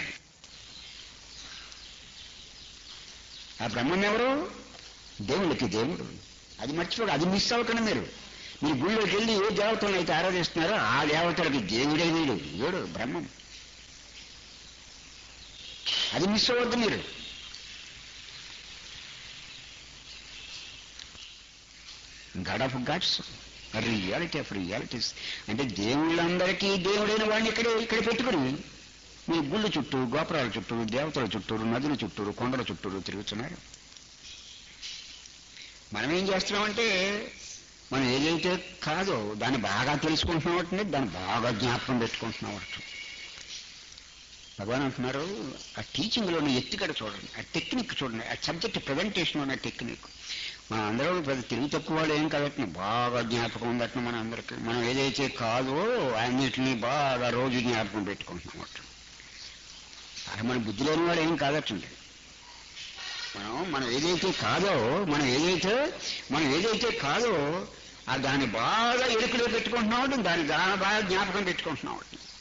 ఆ బ్రహ్మం ఎవరు దేవుడికి దేవుడు అది మర్చిపోక అది మిస్ అవ్వకండి మీరు మీరు గుళ్ళోకి వెళ్ళి ఏ దేవతలను అయితే ఆరాధిస్తున్నారో ఆ దేవతలకి దేవుడే వీడు వీడు బ్రహ్మం అది మిస్ అవ్వద్దు మీరు God of gods reality of realities అంటే దేవుళ్ళందరికీ దేవుడైన వాడిని ఇక్కడ ఇక్కడ పెట్టుకుని మీ గుళ్ళు చుట్టూ గోపురాల చుట్టూ దేవతల చుట్టూరు నదుల చుట్టూరు కొండల చుట్టూరు తిరుగుతున్నారు మనం ఏం చేస్తున్నామంటే మనం ఏదైతే కాదో దాన్ని బాగా తెలుసుకుంటున్నాం అంటే దాన్ని బాగా జ్ఞాపకం పెట్టుకుంటున్నాం అంటే భగవాన్ అంటున్నారు ఆ టీచింగ్లోని ఎత్తికడ చూడండి ఆ టెక్నిక్ చూడండి ఆ సబ్జెక్ట్ ప్రజెంటేషన్ ఉన్న టెక్నిక్ మన అందరం పెద్ద తెలివి తక్కువ వాళ్ళు ఏం కాబట్టి బాగా జ్ఞాపకం ఉందట మన అందరికి మనం ఏదైతే కాదో అన్నిటినీ బాగా రోజు జ్ఞాపకం పెట్టుకుంటున్నాం అట్లా అలా మన బుద్ధి లేని వాడు ఏం కాదటండి మనం మనం ఏదైతే కాదో మనం ఏదైతే మనం ఏదైతే కాదో ఆ దాన్ని బాగా ఎరుకులో పెట్టుకుంటున్నాం దాన్ని దాని బాగా జ్ఞాపకం పెట్టుకుంటున్నాం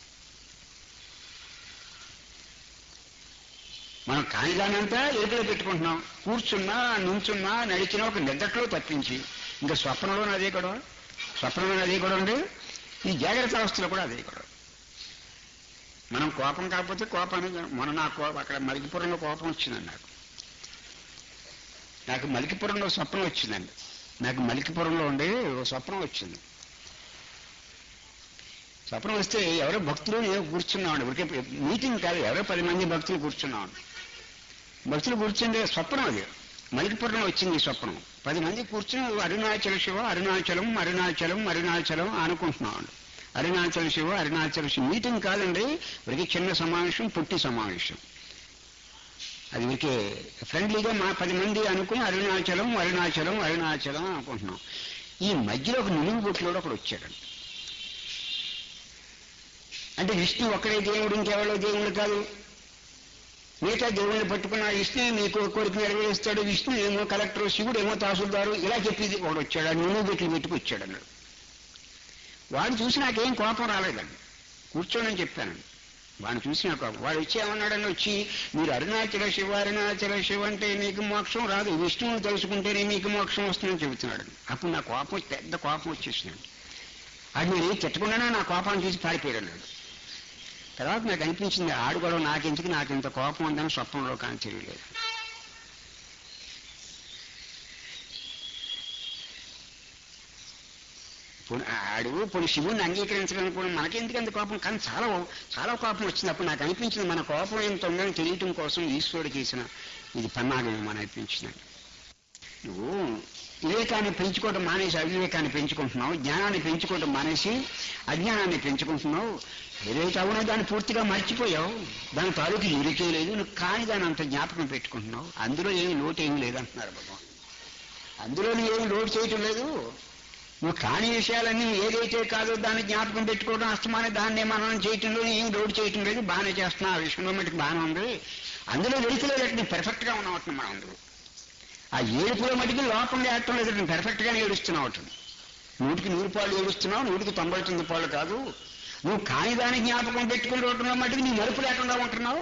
మనం కాని దానంతా ఎరుకులో పెట్టుకుంటున్నాం కూర్చున్నా నుంచున్నా నడిచినా ఒక నిద్రలో తప్పించి ఇంకా స్వప్నంలో అదే కూడా స్వప్నంలో అదే కూడా ఉంది ఈ జాగ్రత్త అవస్థలో కూడా అదే కూడా మనం కోపం కాకపోతే కోపాన్ని మన నా కోపం అక్కడ మలికిపురంలో కోపం వచ్చిందండి నాకు నాకు మలికిపురంలో స్వప్నం వచ్చిందండి నాకు మలికిపురంలో ఉండే ఒక స్వప్నం వచ్చింది స్వప్నం వస్తే ఎవరో భక్తులు ఏదో కూర్చున్నామండి ఊరికే మీటింగ్ కాదు ఎవరో పది మంది భక్తులు కూర్చున్నామండి భక్తులు కూర్చుండే స్వప్నం అది మలికిపురంలో వచ్చింది ఈ స్వప్నం పది మంది కూర్చుని అరుణాచల శివ అరుణాచలం అరుణాచలం అరుణాచలం అనుకుంటున్నాం అరుణాచల శివ అరుణాచల శివ మీటింగ్ కాదండి వీరికి చిన్న సమావేశం పుట్టి సమావేశం అది వీరికి ఫ్రెండ్లీగా మా పది మంది అనుకుని అరుణాచలం అరుణాచలం అరుణాచలం అనుకుంటున్నాం ఈ మధ్యలో ఒక నిలువు బొట్టులో ఒకడు వచ్చాడండి అంటే విష్ణు ఒక్కడే దేవుడు ఇంకెవరో దేవుడు కాదు మిగతా దేవుణ్ణి పట్టుకున్న విష్ణు మీకు కోరిక నెరవేరుస్తాడు విష్ణు ఏమో కలెక్టర్ శివుడు ఏమో తహసీల్దారు ఇలా చెప్పేది ఒకడు వచ్చాడు ఆ నిలువు బెట్లు పెట్టుకు వచ్చాడు అన్నాడు వాడు చూసి నాకేం కోపం రాలేదండి కూర్చోనని చెప్పాను వాడిని చూసి నాకు కోపం వాడు వచ్చి ఏమన్నాడని వచ్చి మీరు అరుణాచల శివ అరుణాచల శివ అంటే మీకు మోక్షం రాదు విష్ణువుని తెలుసుకుంటేనే మీకు మోక్షం వస్తుందని చెబుతున్నాడు అప్పుడు నా కోపం వచ్చి- పెద్ద కోపం వచ్చేసినాడు అది నేను తిట్టకుండానే నా కోపాన్ని చూసి పారిపోయాడు అన్నాడు తర్వాత నాకు అనిపించింది ఆడు గొడవ నాకెందుకు నాకు ఇంత కోపం ఉందని స్వప్నంలో కానీ తెలియలేదు పోనీ ఆడు పోనీ శివుణ్ణి అంగీకరించడానికి కూడా మనకెందుకు అంత కోపం కానీ చాలా చాలా కోపం వచ్చింది అప్పుడు నాకు అనిపించింది మన కోపం ఎంత ఉందని తెలియటం కోసం ఈశ్వరుడు చేసిన ఇది పన్నాగం అని అనిపించింది నువ్వు వివేకాన్ని పెంచుకోవడం మానేసి అవివేకాన్ని పెంచుకుంటున్నావు జ్ఞానాన్ని పెంచుకోవడం మానేసి అజ్ఞానాన్ని పెంచుకుంటున్నావు ఏదైతే అవునో దాన్ని పూర్తిగా మర్చిపోయావు దాని తాలూకు ఎరికే లేదు నువ్వు కాని దాని అంత జ్ఞాపకం పెట్టుకుంటున్నావు అందులో ఏమి లోటు ఏమి లేదంటున్నారు భగవాన్ అందులో ఏమి లోటు చేయటం లేదు నువ్వు కాని విషయాలన్నీ ఏదైతే కాదో దాన్ని జ్ఞాపకం పెట్టుకోవడం అస్తమానే దాన్ని మననం చేయటంలో ఏం లోటు చేయటం లేదు బాగానే చేస్తున్నావు ఆ విషయంలో మటుకు బాగానే ఉంది అందులో వెళుతలేదు నువ్వు పెర్ఫెక్ట్ గా ఉన్నావు మనం అందరూ ఆ ఏడుపులో మటుకు లోపం లేటం లేదు నువ్వు పెర్ఫెక్ట్ గానే ఏడుస్తున్నావు అటు నూటికి నూరు పాలు ఏడుస్తున్నావు నూటికి తొంభై తొమ్మిది పాలు కాదు నువ్వు కాని దాని జ్ఞాపకం పెట్టుకుని రోడ్డులో మటుకు నీ మరుపు లేకుండా ఉంటున్నావు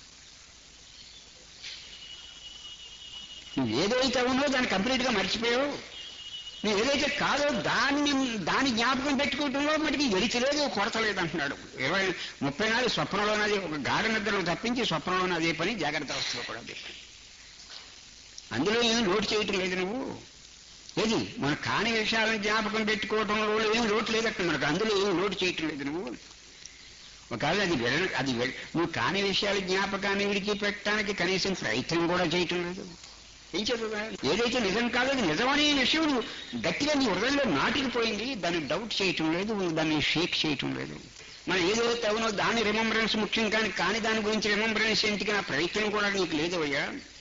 నువ్వు ఏదైతే ఉన్నావో దాన్ని కంప్లీట్ గా మర్చిపోయావు నువ్వు ఏదైతే కాదో దాన్ని దాని జ్ఞాపకం పెట్టుకుంటున్నావో మటుకు ఎరిచలేదు కొడతలేదు అంటున్నాడు ఇరవై ముప్పై నాలుగు స్వప్నంలోనది ఒక గాఢ నిద్రలో తప్పించి స్వప్నంలోనే అదే పని జాగ్రత్త అవస్థలో కూడా అదే పని అందులో ఏం లోటు చేయటం లేదు నువ్వు ఏది మన కాని విషయాలను జ్ఞాపకం పెట్టుకోవటంలో ఏం లోటు లేదట మనకు అందులో ఏం లోటు చేయటం లేదు నువ్వు ఒకవేళ అది వెడ అది వెడ- నువ్వు కాని విషయాల జ్ఞాపకాన్ని విడిచిపెట్టడానికి కనీసం ప్రయత్నం కూడా చేయటం లేదు ఏం చదువుగా ఏదైతే నిజం కాదో అది నిజమనే విషయం నువ్వు గట్టిగా నీ హృదయంలో నాటికిపోయింది దాన్ని డౌట్ చేయటం లేదు దాన్ని షేక్ చేయటం లేదు మనం ఏదైతే అవునో దాని రిమెంబరెన్స్ ముఖ్యం కానీ కాని దాని గురించి రిమెంబరెన్స్ ఎందుకు నా ప్రయత్నం కూడా నీకు లేదు అయ్యా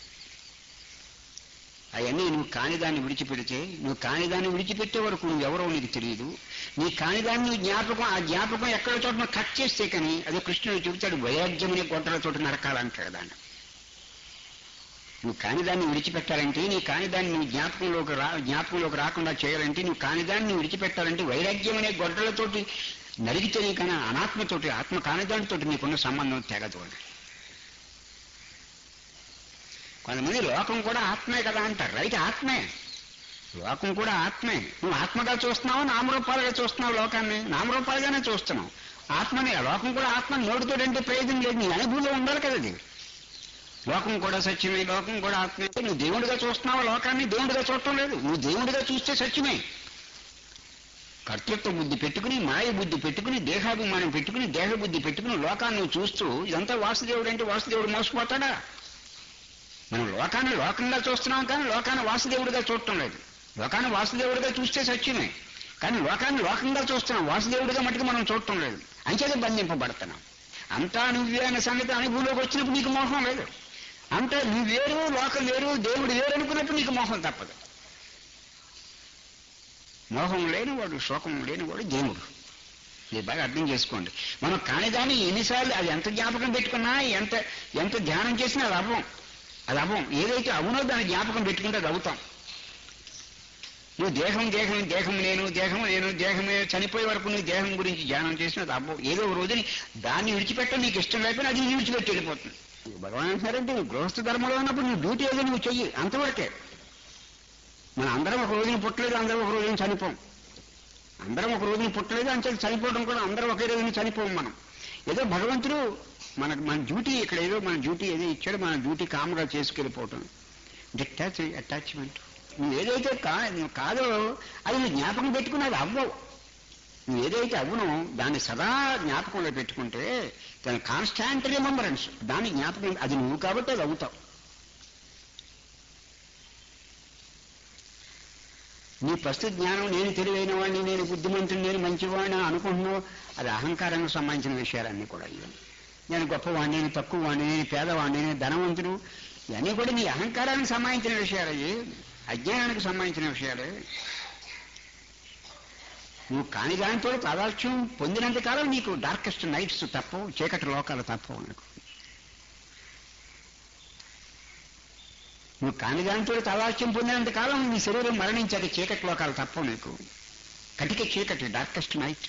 అవన్నీ నువ్వు కాని దాన్ని విడిచిపెడితే నువ్వు కాని దాన్ని విడిచిపెట్టే వరకు నువ్వు ఎవరో నీకు తెలియదు నీ కాని దాన్ని నువ్వు జ్ఞాపకం ఆ జ్ఞాపకం ఎక్కడో చోట నువ్వు కట్ చేస్తే కానీ అదే కృష్ణుడు చెబుతాడు వైరాగ్యం అనే గొడ్డల చోట నరకాలంటాడు దాన్ని నువ్వు కాని దాన్ని విడిచిపెట్టాలంటే నీ కాని దాన్ని నువ్వు జ్ఞాపకంలోకి రా జ్ఞాపకంలోకి రాకుండా చేయాలంటే నువ్వు కాని దాన్ని నువ్వు విడిచిపెట్టాలంటే వైరాగ్యం అనే గొడ్డలతోటి నరిగితే నీకన్నా అనాత్మతోటి ఆత్మ కానిదానితోటి నీకున్న సంబంధం తెగదు అని కొంతమంది లోకం కూడా ఆత్మే కదా అంటారు రైట్ ఆత్మే లోకం కూడా ఆత్మే నువ్వు ఆత్మగా చూస్తున్నావు నామరూపాలుగా చూస్తున్నావు లోకాన్ని నామరూపాలుగానే చూస్తున్నావు ఆత్మనే లోకం కూడా ఆత్మ నోటితో అంటే ప్రయోజనం లేదు నీ అనుభూతిలో ఉండాలి కదా అది లోకం కూడా సత్యమే లోకం కూడా ఆత్మే నువ్వు దేవుడిగా చూస్తున్నావు లోకాన్ని దేవుడిగా చూడటం లేదు నువ్వు దేవుడిగా చూస్తే సత్యమే కర్తృత్వ బుద్ధి పెట్టుకుని మాయ బుద్ధి పెట్టుకుని దేహాభిమానం పెట్టుకుని దేహ బుద్ధి పెట్టుకుని లోకాన్ని నువ్వు చూస్తూ ఇదంతా వాసుదేవుడు అంటే వాసుదేవుడు మోసపోతాడా మనం లోకాన్ని లోకంగా చూస్తున్నాం కానీ లోకాన్ని వాసుదేవుడిగా చూడటం లేదు లోకాన్ని వాసుదేవుడిగా చూస్తే సత్యమే కానీ లోకాన్ని లోకంగా చూస్తున్నాం వాసుదేవుడిగా మటుకు మనం చూడటం లేదు అంచేత బంధింపబడుతున్నాం అంతా నువ్వే అనే సంగతి అనుభవంలోకి వచ్చినప్పుడు నీకు మోహం లేదు అంటే నువ్వు వేరు లోకం వేరు దేవుడు వేరు అనుకున్నప్పుడు నీకు మోహం తప్పదు మోహం లేనివాడు శోకం లేనివాడు దేవుడు ఇది బాగా అర్థం చేసుకోండి మనం కానిదాన్ని ఎన్నిసార్లు అది ఎంత జ్ఞాపకం పెట్టుకున్నా ఎంత ఎంత ధ్యానం చేసినా అది అవ్వం అది అవ్వం ఏదైతే అవునో దాన్ని జ్ఞాపకం పెట్టుకుంటే అది అవుతాం నువ్వు దేహం దేహం దేహం నేను దేహం నేను దేహమే చనిపోయే వరకు నువ్వు దేహం గురించి ధ్యానం చేసిన అది అవ్వం ఏదో ఒక రోజుని దాన్ని విడిచిపెట్టడం నీకు ఇష్టం లేకపోయినా అది నీ విడిచిపెట్టి వెళ్ళిపోతుంది భగవాన్ అంటారంటే నువ్వు గృహస్థ ధర్మంలో ఉన్నప్పుడు నువ్వు డ్యూటీ ఏదో నువ్వు చెయ్యి అంతవరకే మన అందరం ఒక రోజున పుట్టలేదు అందరం ఒక రోజున చనిపోం అందరం ఒక రోజున పుట్టలేదు అంటే చనిపోవడం కూడా అందరం ఒకే రోజున చనిపోం మనం ఏదో భగవంతుడు మనకు మన డ్యూటీ ఇక్కడ ఏదో మన డ్యూటీ ఏదో ఇచ్చాడో మన డ్యూటీ కామ్గా చేసుకెళ్ళిపోవటం డిటాచ్ అటాచ్మెంట్ నువ్వు ఏదైతే కా నువ్వు కాదో అది నువ్వు జ్ఞాపకం పెట్టుకుని అది అవ్వవు నువ్వు ఏదైతే అవ్వనో దాన్ని సదా జ్ఞాపకంలో పెట్టుకుంటే దాని కాన్స్టాంట్ రిమెంబరెన్స్ దాని జ్ఞాపకం అది నువ్వు కాబట్టి అది అవుతావు నీ ప్రస్తుత జ్ఞానం నేను తెలివైన వాడిని నేను బుద్ధిమంతుని నేను మంచివాడిని అని అనుకుంటున్నావు అది అహంకారానికి సంబంధించిన విషయాలన్నీ కూడా ఇవి నేను గొప్పవాడిని నేను తక్కువ వాడిని నేను పేదవాడిని నేను ధనవంతుడు ఇవన్నీ కూడా నీ అహంకారానికి సంబంధించిన విషయాలు అవి అజ్ఞానానికి సంబంధించిన విషయాలే నువ్వు కాని దానితో తాదాల్యం పొందినంత కాలం నీకు డార్కెస్ట్ నైట్స్ తప్పవు చీకటి లోకాలు తప్పవు నీకు నువ్వు కాని దానితో తాదాల్యం పొందినంత కాలం నీ శరీరం మరణించాక చీకటి లోకాలు తప్పవు నీకు కటిక చీకటి డార్కెస్ట్ నైట్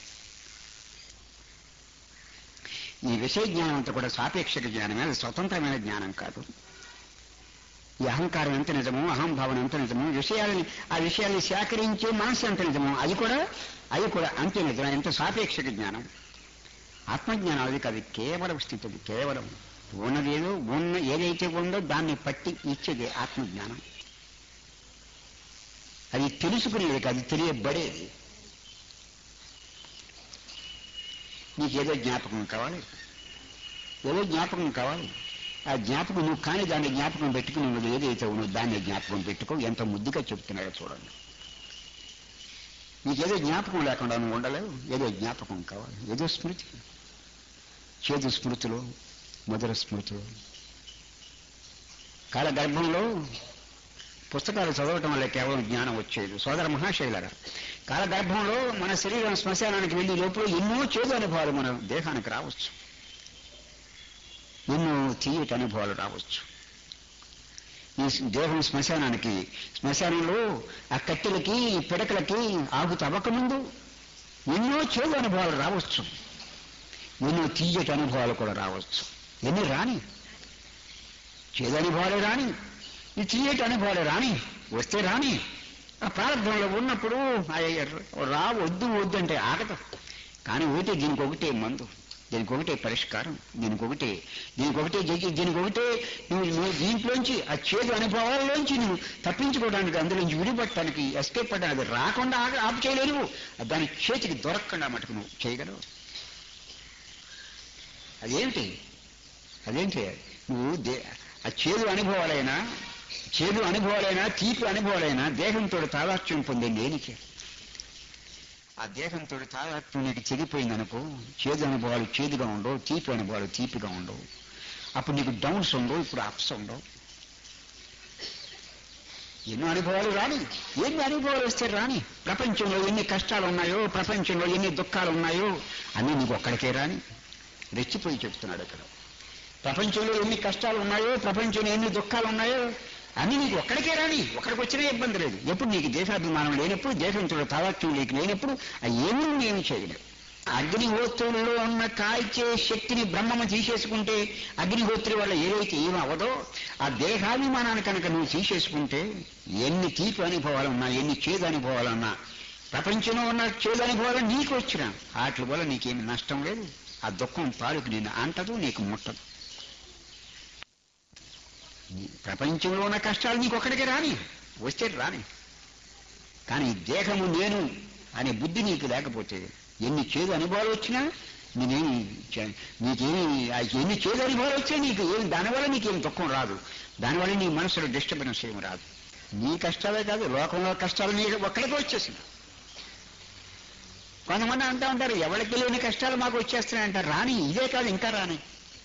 ఈ విషయ జ్ఞానం అంతా కూడా సాపేక్షక జ్ఞానమే అది స్వతంత్రమైన జ్ఞానం కాదు ఈ అహంకారం ఎంత నిజమో అహంభావన ఎంత నిజమో విషయాలని ఆ విషయాన్ని సేకరించే మనసు ఎంత నిజమో అది కూడా అది కూడా అంతే నిజం ఎంత సాపేక్షక జ్ఞానం ఆత్మజ్ఞానం అది కాదు కేవలం స్థితి అది కేవలం ఉన్నది ఏదో ఉన్న ఏదైతే ఉందో దాన్ని పట్టి ఇచ్చేది ఆత్మజ్ఞానం అది తెలుసుకునేది కాదు తెలియబడేది నీకేదో జ్ఞాపకం కావాలి ఏదో జ్ఞాపకం కావాలి ఆ జ్ఞాపకం నువ్వు కానీ దాన్ని జ్ఞాపకం పెట్టుకుని నువ్వు ఏదైతే ఉన్నో దాన్ని జ్ఞాపకం పెట్టుకో ఎంత ముద్దుగా చెప్తున్నాయో చూడండి నీకేదో జ్ఞాపకం లేకుండా నువ్వు ఉండలేవు ఏదో జ్ఞాపకం కావాలి ఏదో స్మృతి చేదు స్మృతులు మధుర స్మృతులు కాల గర్భంలో పుస్తకాలు చదవటం వల్ల కేవలం జ్ఞానం వచ్చేది సోదర మహాశైలరా కాలగర్భంలో మన శరీరం శ్మశానానికి వెళ్ళే లోపల ఎన్నో చేదు అనుభవాలు మన దేహానికి రావచ్చు ఎన్నో తీయటి అనుభవాలు రావచ్చు ఈ దేహం శ్మశానానికి శ్మశానంలో ఆ కట్టెలకి పిడకలకి ఆగు తవ్వకముందు ఎన్నో చేదు అనుభవాలు రావచ్చు ఎన్నో తీయటి అనుభవాలు కూడా రావచ్చు ఎన్ని రాని చేదు అనుభవాలు రాని ఈ తీయటి అనుభవాలు రాని వస్తే రాని ఆ ప్రారంభంలో ఉన్నప్పుడు రా వద్దు వద్దు అంటే ఆగదు కానీ ఒకటే దీనికి ఒకటే మందు దీనికి ఒకటే పరిష్కారం దీనికి ఒకటే దీనికి ఒకటే జగి దీనికి ఒకటే నువ్వు నువ్వు దీంట్లోంచి ఆ చేదు అనుభవాల్లోంచి నువ్వు తప్పించుకోవడానికి అందులోంచి విడిపట్టడానికి ఎస్కేప్ పడ్డానికి అది రాకుండా ఆగ ఆపు చేయలేవు దాని చేతికి దొరకకుండా మటుకు నువ్వు చేయగలవు అదేంటి అదేంటి నువ్వు దే ఆ చేదు అనుభవాలైనా చేదు అనుభవాలైనా తీపి అనుభవాలైనా దేహంతో తాదాత్మ్యం పొందే లేనికే ఆ దేహంతో తాదాత్మ్యం నీకు చెడిపోయిందనుకో చేదు అనుభవాలు చేదుగా ఉండవు తీపి అనుభవాలు తీపిగా ఉండవు అప్పుడు నీకు డౌన్స్ ఉండవు ఇప్పుడు అప్స్ ఉండవు ఎన్నో అనుభవాలు రాని ఎన్ని అనుభవాలు వస్తే రాని ప్రపంచంలో ఎన్ని కష్టాలు ఉన్నాయో ప్రపంచంలో ఎన్ని దుఃఖాలు ఉన్నాయో అన్నీ నీకు ఒక్కడికే రాని రెచ్చిపోయి చెప్తున్నాడు ఇక్కడ ప్రపంచంలో ఎన్ని కష్టాలు ఉన్నాయో ప్రపంచంలో ఎన్ని దుఃఖాలు ఉన్నాయో అన్ని నీకు ఒక్కడికే రాని ఒక్కడికి వచ్చినా ఇబ్బంది లేదు ఎప్పుడు నీకు దేశాభిమానం లేనప్పుడు దేశంతో తాదాత్మ్యం లేక లేనప్పుడు ఆ ఏమీ ఏమి చేయలేదు అగ్నిహోత్రుల్లో ఉన్న కాల్చే శక్తిని బ్రహ్మము తీసేసుకుంటే అగ్నిహోత్రి వల్ల ఏదైతే ఏమి అవదో ఆ దేహాభిమానాన్ని కనుక నువ్వు తీసేసుకుంటే ఎన్ని తీపి అనుభవాలున్నా ఎన్ని చేదు అనుభవాలున్నా ప్రపంచంలో ఉన్న చేదు అనుభవాలు నీకు వచ్చినా వాటి వల్ల నీకేమి నష్టం లేదు ఆ దుఃఖం పాలుకు నేను అంటదు నీకు ముట్టదు ప్రపంచంలో ఉన్న కష్టాలు నీకు ఒక్కడికే రాని వస్తే రాని కానీ దేహము నేను అనే బుద్ధి నీకు లేకపోతే ఎన్ని చేదు అనుభవాలు వచ్చినా నేనేమి చే- నీకేమి ఆ ఎన్ని చేదు అనుభవాలు వచ్చినా నీకు ఏమి దానివల్ల నీకేం దుఃఖం రాదు దానివల్ల నీ మనసులో డిస్టర్బెన్స్ ఏమి రాదు నీ కష్టాలే కాదు లోకంలో కష్టాలు నీకు ఒక్కడికి వచ్చేసింది కొంతమంది అంటూ ఉంటారు ఎవరికి లేని కష్టాలు మాకు వచ్చేస్తున్నాయి అంటారు రాని ఇదే కాదు ఇంకా రాని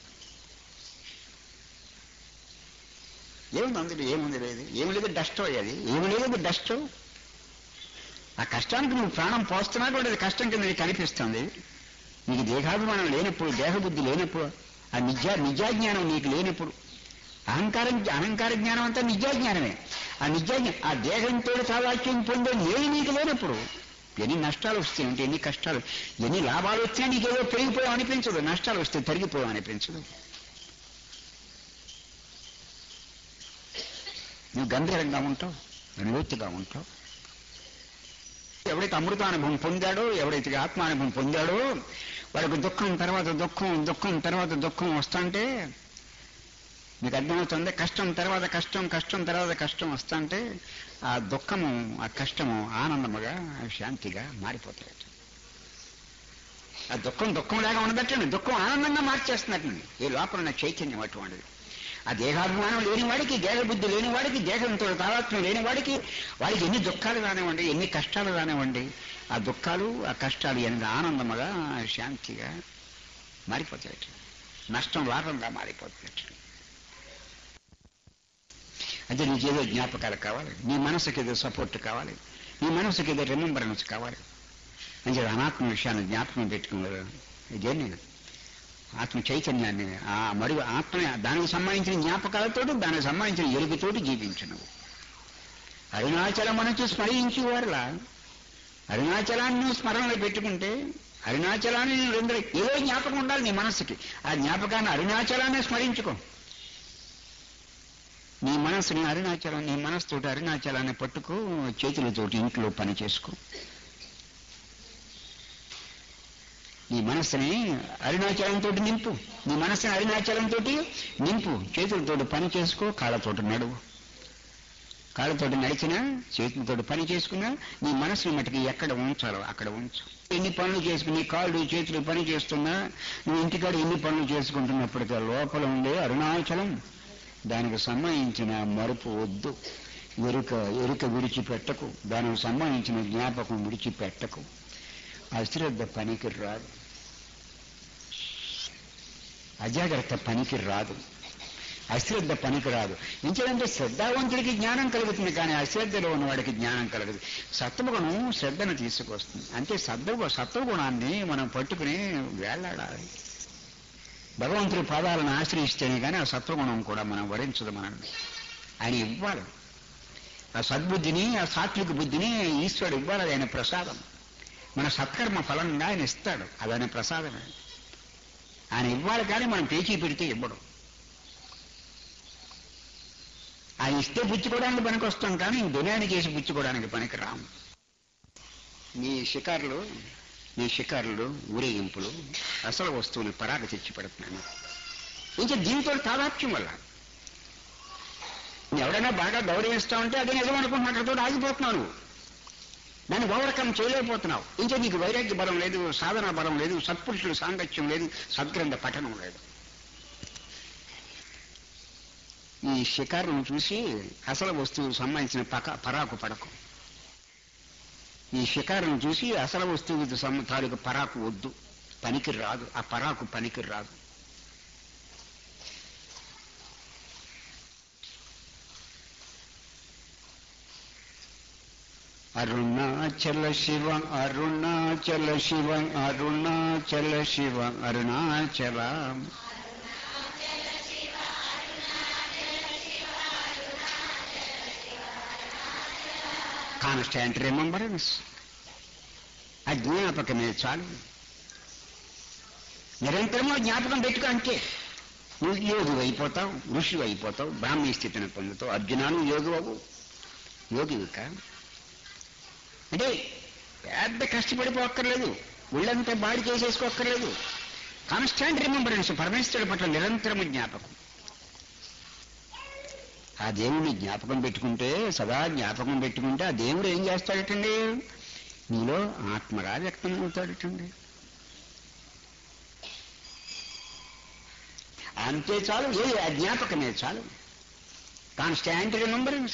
ఏముంది అందులో ఏముంది లేదు ఏమి లేదు డస్ట్ అయ్యేది ఏమి లేదు డస్ట్ ఆ కష్టానికి నువ్వు ప్రాణం పోస్తున్నా కూడా అది కష్టం కింద నీకు కనిపిస్తుంది నీకు దేహాభిమానం లేనప్పుడు దేహబుద్ధి లేనప్పుడు ఆ నిజా నిజాజ్ఞానం నీకు లేనప్పుడు అహంకారం అహంకార జ్ఞానం అంతా నిజాజ్ఞానమే ఆ నిజాజ్ఞ ఆ దేహంతో సావాక్యం పొందే నేను నీకు లేనప్పుడు ఎన్ని నష్టాలు వస్తాయి అంటే ఎన్ని కష్టాలు ఎన్ని లాభాలు వచ్చినా నీకేదో పెరిగిపోయావు అనిపించదు నష్టాలు వస్తే తరిగిపోయావు అనిపించదు నువ్వు గంభీరంగా ఉంటావు నివృత్తిగా ఉంటావు ఎవడైతే అమృతానుభవం పొందాడో ఎవడైతే ఆత్మానుభవం పొందాడో వాడికి దుఃఖం తర్వాత దుఃఖం దుఃఖం తర్వాత దుఃఖం వస్తుంటే మీకు అర్థమవుతుంది కష్టం తర్వాత కష్టం కష్టం తర్వాత కష్టం వస్తుంటే ఆ దుఃఖము ఆ కష్టము ఆనందముగా శాంతిగా మారిపోతాయి ఆ దుఃఖం దుఃఖం లాగా ఉండబట్టండి దుఃఖం ఆనందంగా మార్చేస్తున్నట్టు ఈ లోపల ఉన్న చైతన్యం అటువంటిది ఆ దేహాభిమానం లేని వాడికి దేహబుద్ధి లేని వాడికి దేహంతో తాదాత్మ్యం లేని వాడికి వాడికి ఎన్ని దుఃఖాలు రానివ్వండి ఎన్ని కష్టాలు రానివ్వండి ఆ దుఃఖాలు ఆ కష్టాలు ఎంత ఆనందముగా శాంతిగా మారిపోతాయి నష్టం లాభంగా మారిపోతాయి అంటే నీకేదో జ్ఞాపకాలు కావాలి నీ మనసుకి ఏదో సపోర్ట్ కావాలి నీ మనసుకి ఏదో రిమెంబరెన్స్ కావాలి అంటే అనాత్మ విషయాన్ని జ్ఞాపకం పెట్టుకున్నారు ఇదే నేను ఆత్మ చైతన్యాన్ని ఆ మరి ఆత్మ దానికి సంబంధించిన జ్ఞాపకాలతోటి దానికి సంబంధించిన ఎరుపుతోటి జీవించను అరుణాచలం మనసు స్మరించు వారులా అరుణాచలాన్ని నువ్వు స్మరణలో పెట్టుకుంటే అరుణాచలాన్ని నువ్వు రెండు ఏదో జ్ఞాపకం ఉండాలి నీ మనసుకి ఆ జ్ఞాపకాన్ని అరుణాచలాన్ని స్మరించుకో నీ మనసుని అరుణాచలం నీ మనసుతోటి అరుణాచలాన్ని పట్టుకో చేతులతోటి ఇంట్లో పని చేసుకో నీ మనస్సుని అరుణాచలంతో నింపు నీ మనస్సుని అరుణాచలంతో నింపు చేతులతోటి పని చేసుకో కాళ్ళతోటి నడువు కాళ్ళతోటి నడిచినా చేతులతోటి పని చేసుకున్నా నీ మనసుని మటుకు ఎక్కడ ఉంచాలో అక్కడ ఉంచు ఎన్ని పనులు చేసుకుని కాళ్ళు చేతులు పని చేస్తున్నా నువ్వు ఇంటికాడ ఎన్ని పనులు చేసుకుంటున్నప్పటికీ లోపల ఉండే అరుణాచలం దానికి సంబంధించిన మరుపు వద్దు ఎరుక ఎరుక విడిచిపెట్టకు దానికి సంబంధించిన జ్ఞాపకం విడిచిపెట్టకు అశ్రద్ధ పనికి రాదు అజాగ్రత్త పనికి రాదు అశ్రద్ధ పనికి రాదు ఇంకేదంటే శ్రద్ధావంతుడికి జ్ఞానం కలుగుతుంది కానీ అశ్రద్ధలో ఉన్నవాడికి జ్ఞానం కలగదు సత్వగుణం శ్రద్ధను తీసుకొస్తుంది అంటే సత్వ సత్వగుణాన్ని మనం పట్టుకుని వేళ్లాడాలి భగవంతుడి పాదాలను ఆశ్రయిస్తేనే కానీ ఆ సత్వగుణం కూడా మనం వరించదు మనల్ని ఆయన ఇవ్వాలి ఆ సద్బుద్ధిని ఆ సాత్విక బుద్ధిని ఈశ్వరుడు ఇవ్వాలి అది ఆయన ప్రసాదం మన సత్కర్మ ఫలంగా ఆయన ఇస్తాడు అది ఆయన ప్రసాదమే ఆయన ఇవ్వాలి కానీ మనం పేచీ పెడితే ఇవ్వడం ఆయన ఇస్తే పుచ్చుకోవడానికి పనికి వస్తాం కానీ దునియాని చేసి పుచ్చుకోవడానికి పనికి రాము మీ షికారులు మీ షికారులు ఊరేగింపులు అసలు వస్తువులు పరాగ తెచ్చి పెడుతున్నాను ఇంకా దీంతో తాదాప్యం వల్ల ఎవడైనా బాగా గౌరవిస్తావంటే అది నిజం అనుకుంటున్నా అక్కడతో ఆగిపోతున్నావు నువ్వు దాన్ని ఓవర్కమ్ చేయలేకపోతున్నావు ఇంకా నీకు వైరాగ్య బలం లేదు సాధన బలం లేదు సత్పురుషుల సాంగత్యం లేదు సద్గ్రంథ పఠనం లేదు ఈ షికారును చూసి అసలు వస్తువు సంబంధించిన పక పరాకు పడకు ఈ షికారును చూసి అసలు వస్తువుకి సం- తాలూకు పరాకు వద్దు పనికి రాదు ఆ పరాకు పనికి రాదు అరుణాచల శివ అరుణాచల శివ అరుణాచల శివ అరుణాచల కాన్స్టాంట్ రిమెంబరెన్స్ ఆ జ్ఞాపకమే చాలు నిరంతరము జ్ఞాపకం పెట్టుకో అంతే నువ్వు యోగి అయిపోతావు ఋషి అయిపోతావు బ్రాహ్మీ స్థితిని పొందుతావు అర్జునాను యోగి అవు యోగివిక అంటే పెద్ద కష్టపడిపోక్కర్లేదు ఒళ్ళంతా బాడీ చేసేసుకోక్కర్లేదు కాన్స్టాంట్ రిమెంబరెన్స్ పరమేశ్వరుడి పట్ల నిరంతరము జ్ఞాపకం ఆ దేవుడిని జ్ఞాపకం పెట్టుకుంటే సదా జ్ఞాపకం పెట్టుకుంటే ఆ దేవుడు ఏం చేస్తాడటండి నీలో ఆత్మరా వ్యక్తం అవుతాడటండి అంతే చాలు ఏ ఆ జ్ఞాపకమే చాలు కాన్స్టాంట్ రిమెంబరెన్స్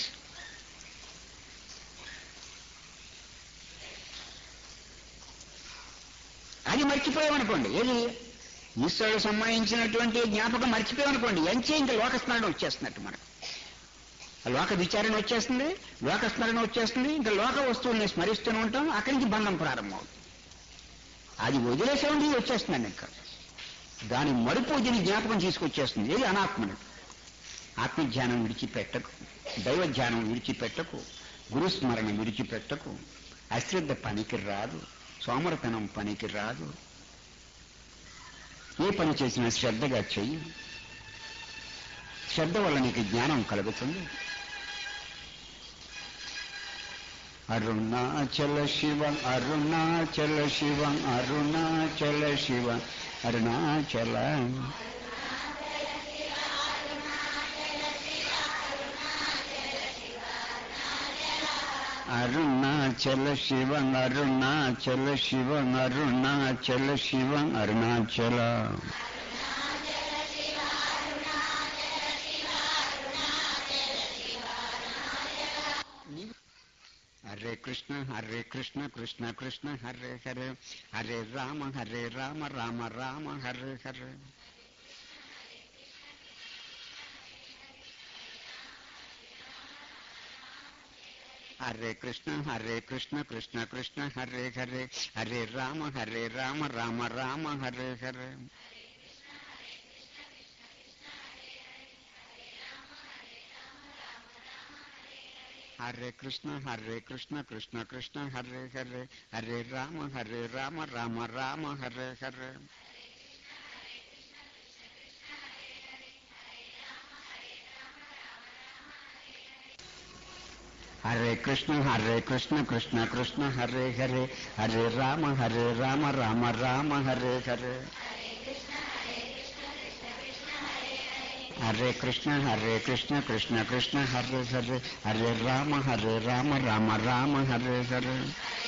అది మర్చిపోయామనుకోండి ఏది ఈశ్వరుడు సంబంధించినటువంటి జ్ఞాపకం మర్చిపోయామనుకోండి ఎంచే ఇంకా లోకస్మరణ వచ్చేస్తున్నట్టు మనకు ఆ లోక విచారణ వచ్చేస్తుంది లోకస్మరణ వచ్చేస్తుంది ఇంకా లోక వస్తువుల్ని స్మరిస్తూనే ఉంటాం అక్కడి నుంచి బంధం ప్రారంభమవుతుంది అది వదిలేసేవండి ఇది వచ్చేస్తుందండి ఇంకా దాని మరుపు దీని జ్ఞాపకం తీసుకొచ్చేస్తుంది ఏది అనాత్మని ఆత్మధ్యానం విడిచిపెట్టకు దైవ ధ్యానం విడిచిపెట్టకు గురుస్మరణ విడిచిపెట్టకు అశ్రద్ధ పనికి రాదు సోమరతనం పనికి రాదు ఏ పని చేసినా శ్రద్ధగా చెయ్యి శ్రద్ధ వల్ల నీకు జ్ఞానం కలుగుతుంది అరుణాచల శివ అరుణాచల శివ అరుణాచల శివ అరుణాచల అరుణాచల శివ అరుణాచల శివ అరుణాచల శివ అరుణాచల కృష్ణ హరే కృష్ణ కృష్ణ కృష్ణ హరే హరే హరే రామ హరే రామ రామ రామ హరే హరే హరే కృష్ణ హరే కృష్ణ కృష్ణ కృష్ణ హరే హరే హరే రామ హరే రామ రామ రామ హరే హరే హరే కృష్ణ హరే కృష్ణ కృష్ణ కృష్ణ హరే హరే హరే రామ హరే రామ రామ రామ హరే హరే హరే కృష్ణ హరే కృష్ణ కృష్ణ కృష్ణ హరే హరే హరే రామ హరే రామ రామ రామ హరే హరే హరే కృష్ణ హరే కృష్ణ కృష్ణ కృష్ణ హరే హరే హరే రామ హరే రామ రామ రామ హరే హరే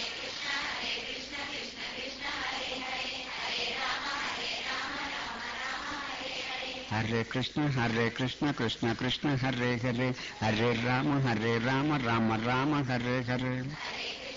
హరే కృష్ణ హరే కృష్ణ కృష్ణ కృష్ణ హరే హరే హరే రామ హరే రామ రామ రామ హరే హరే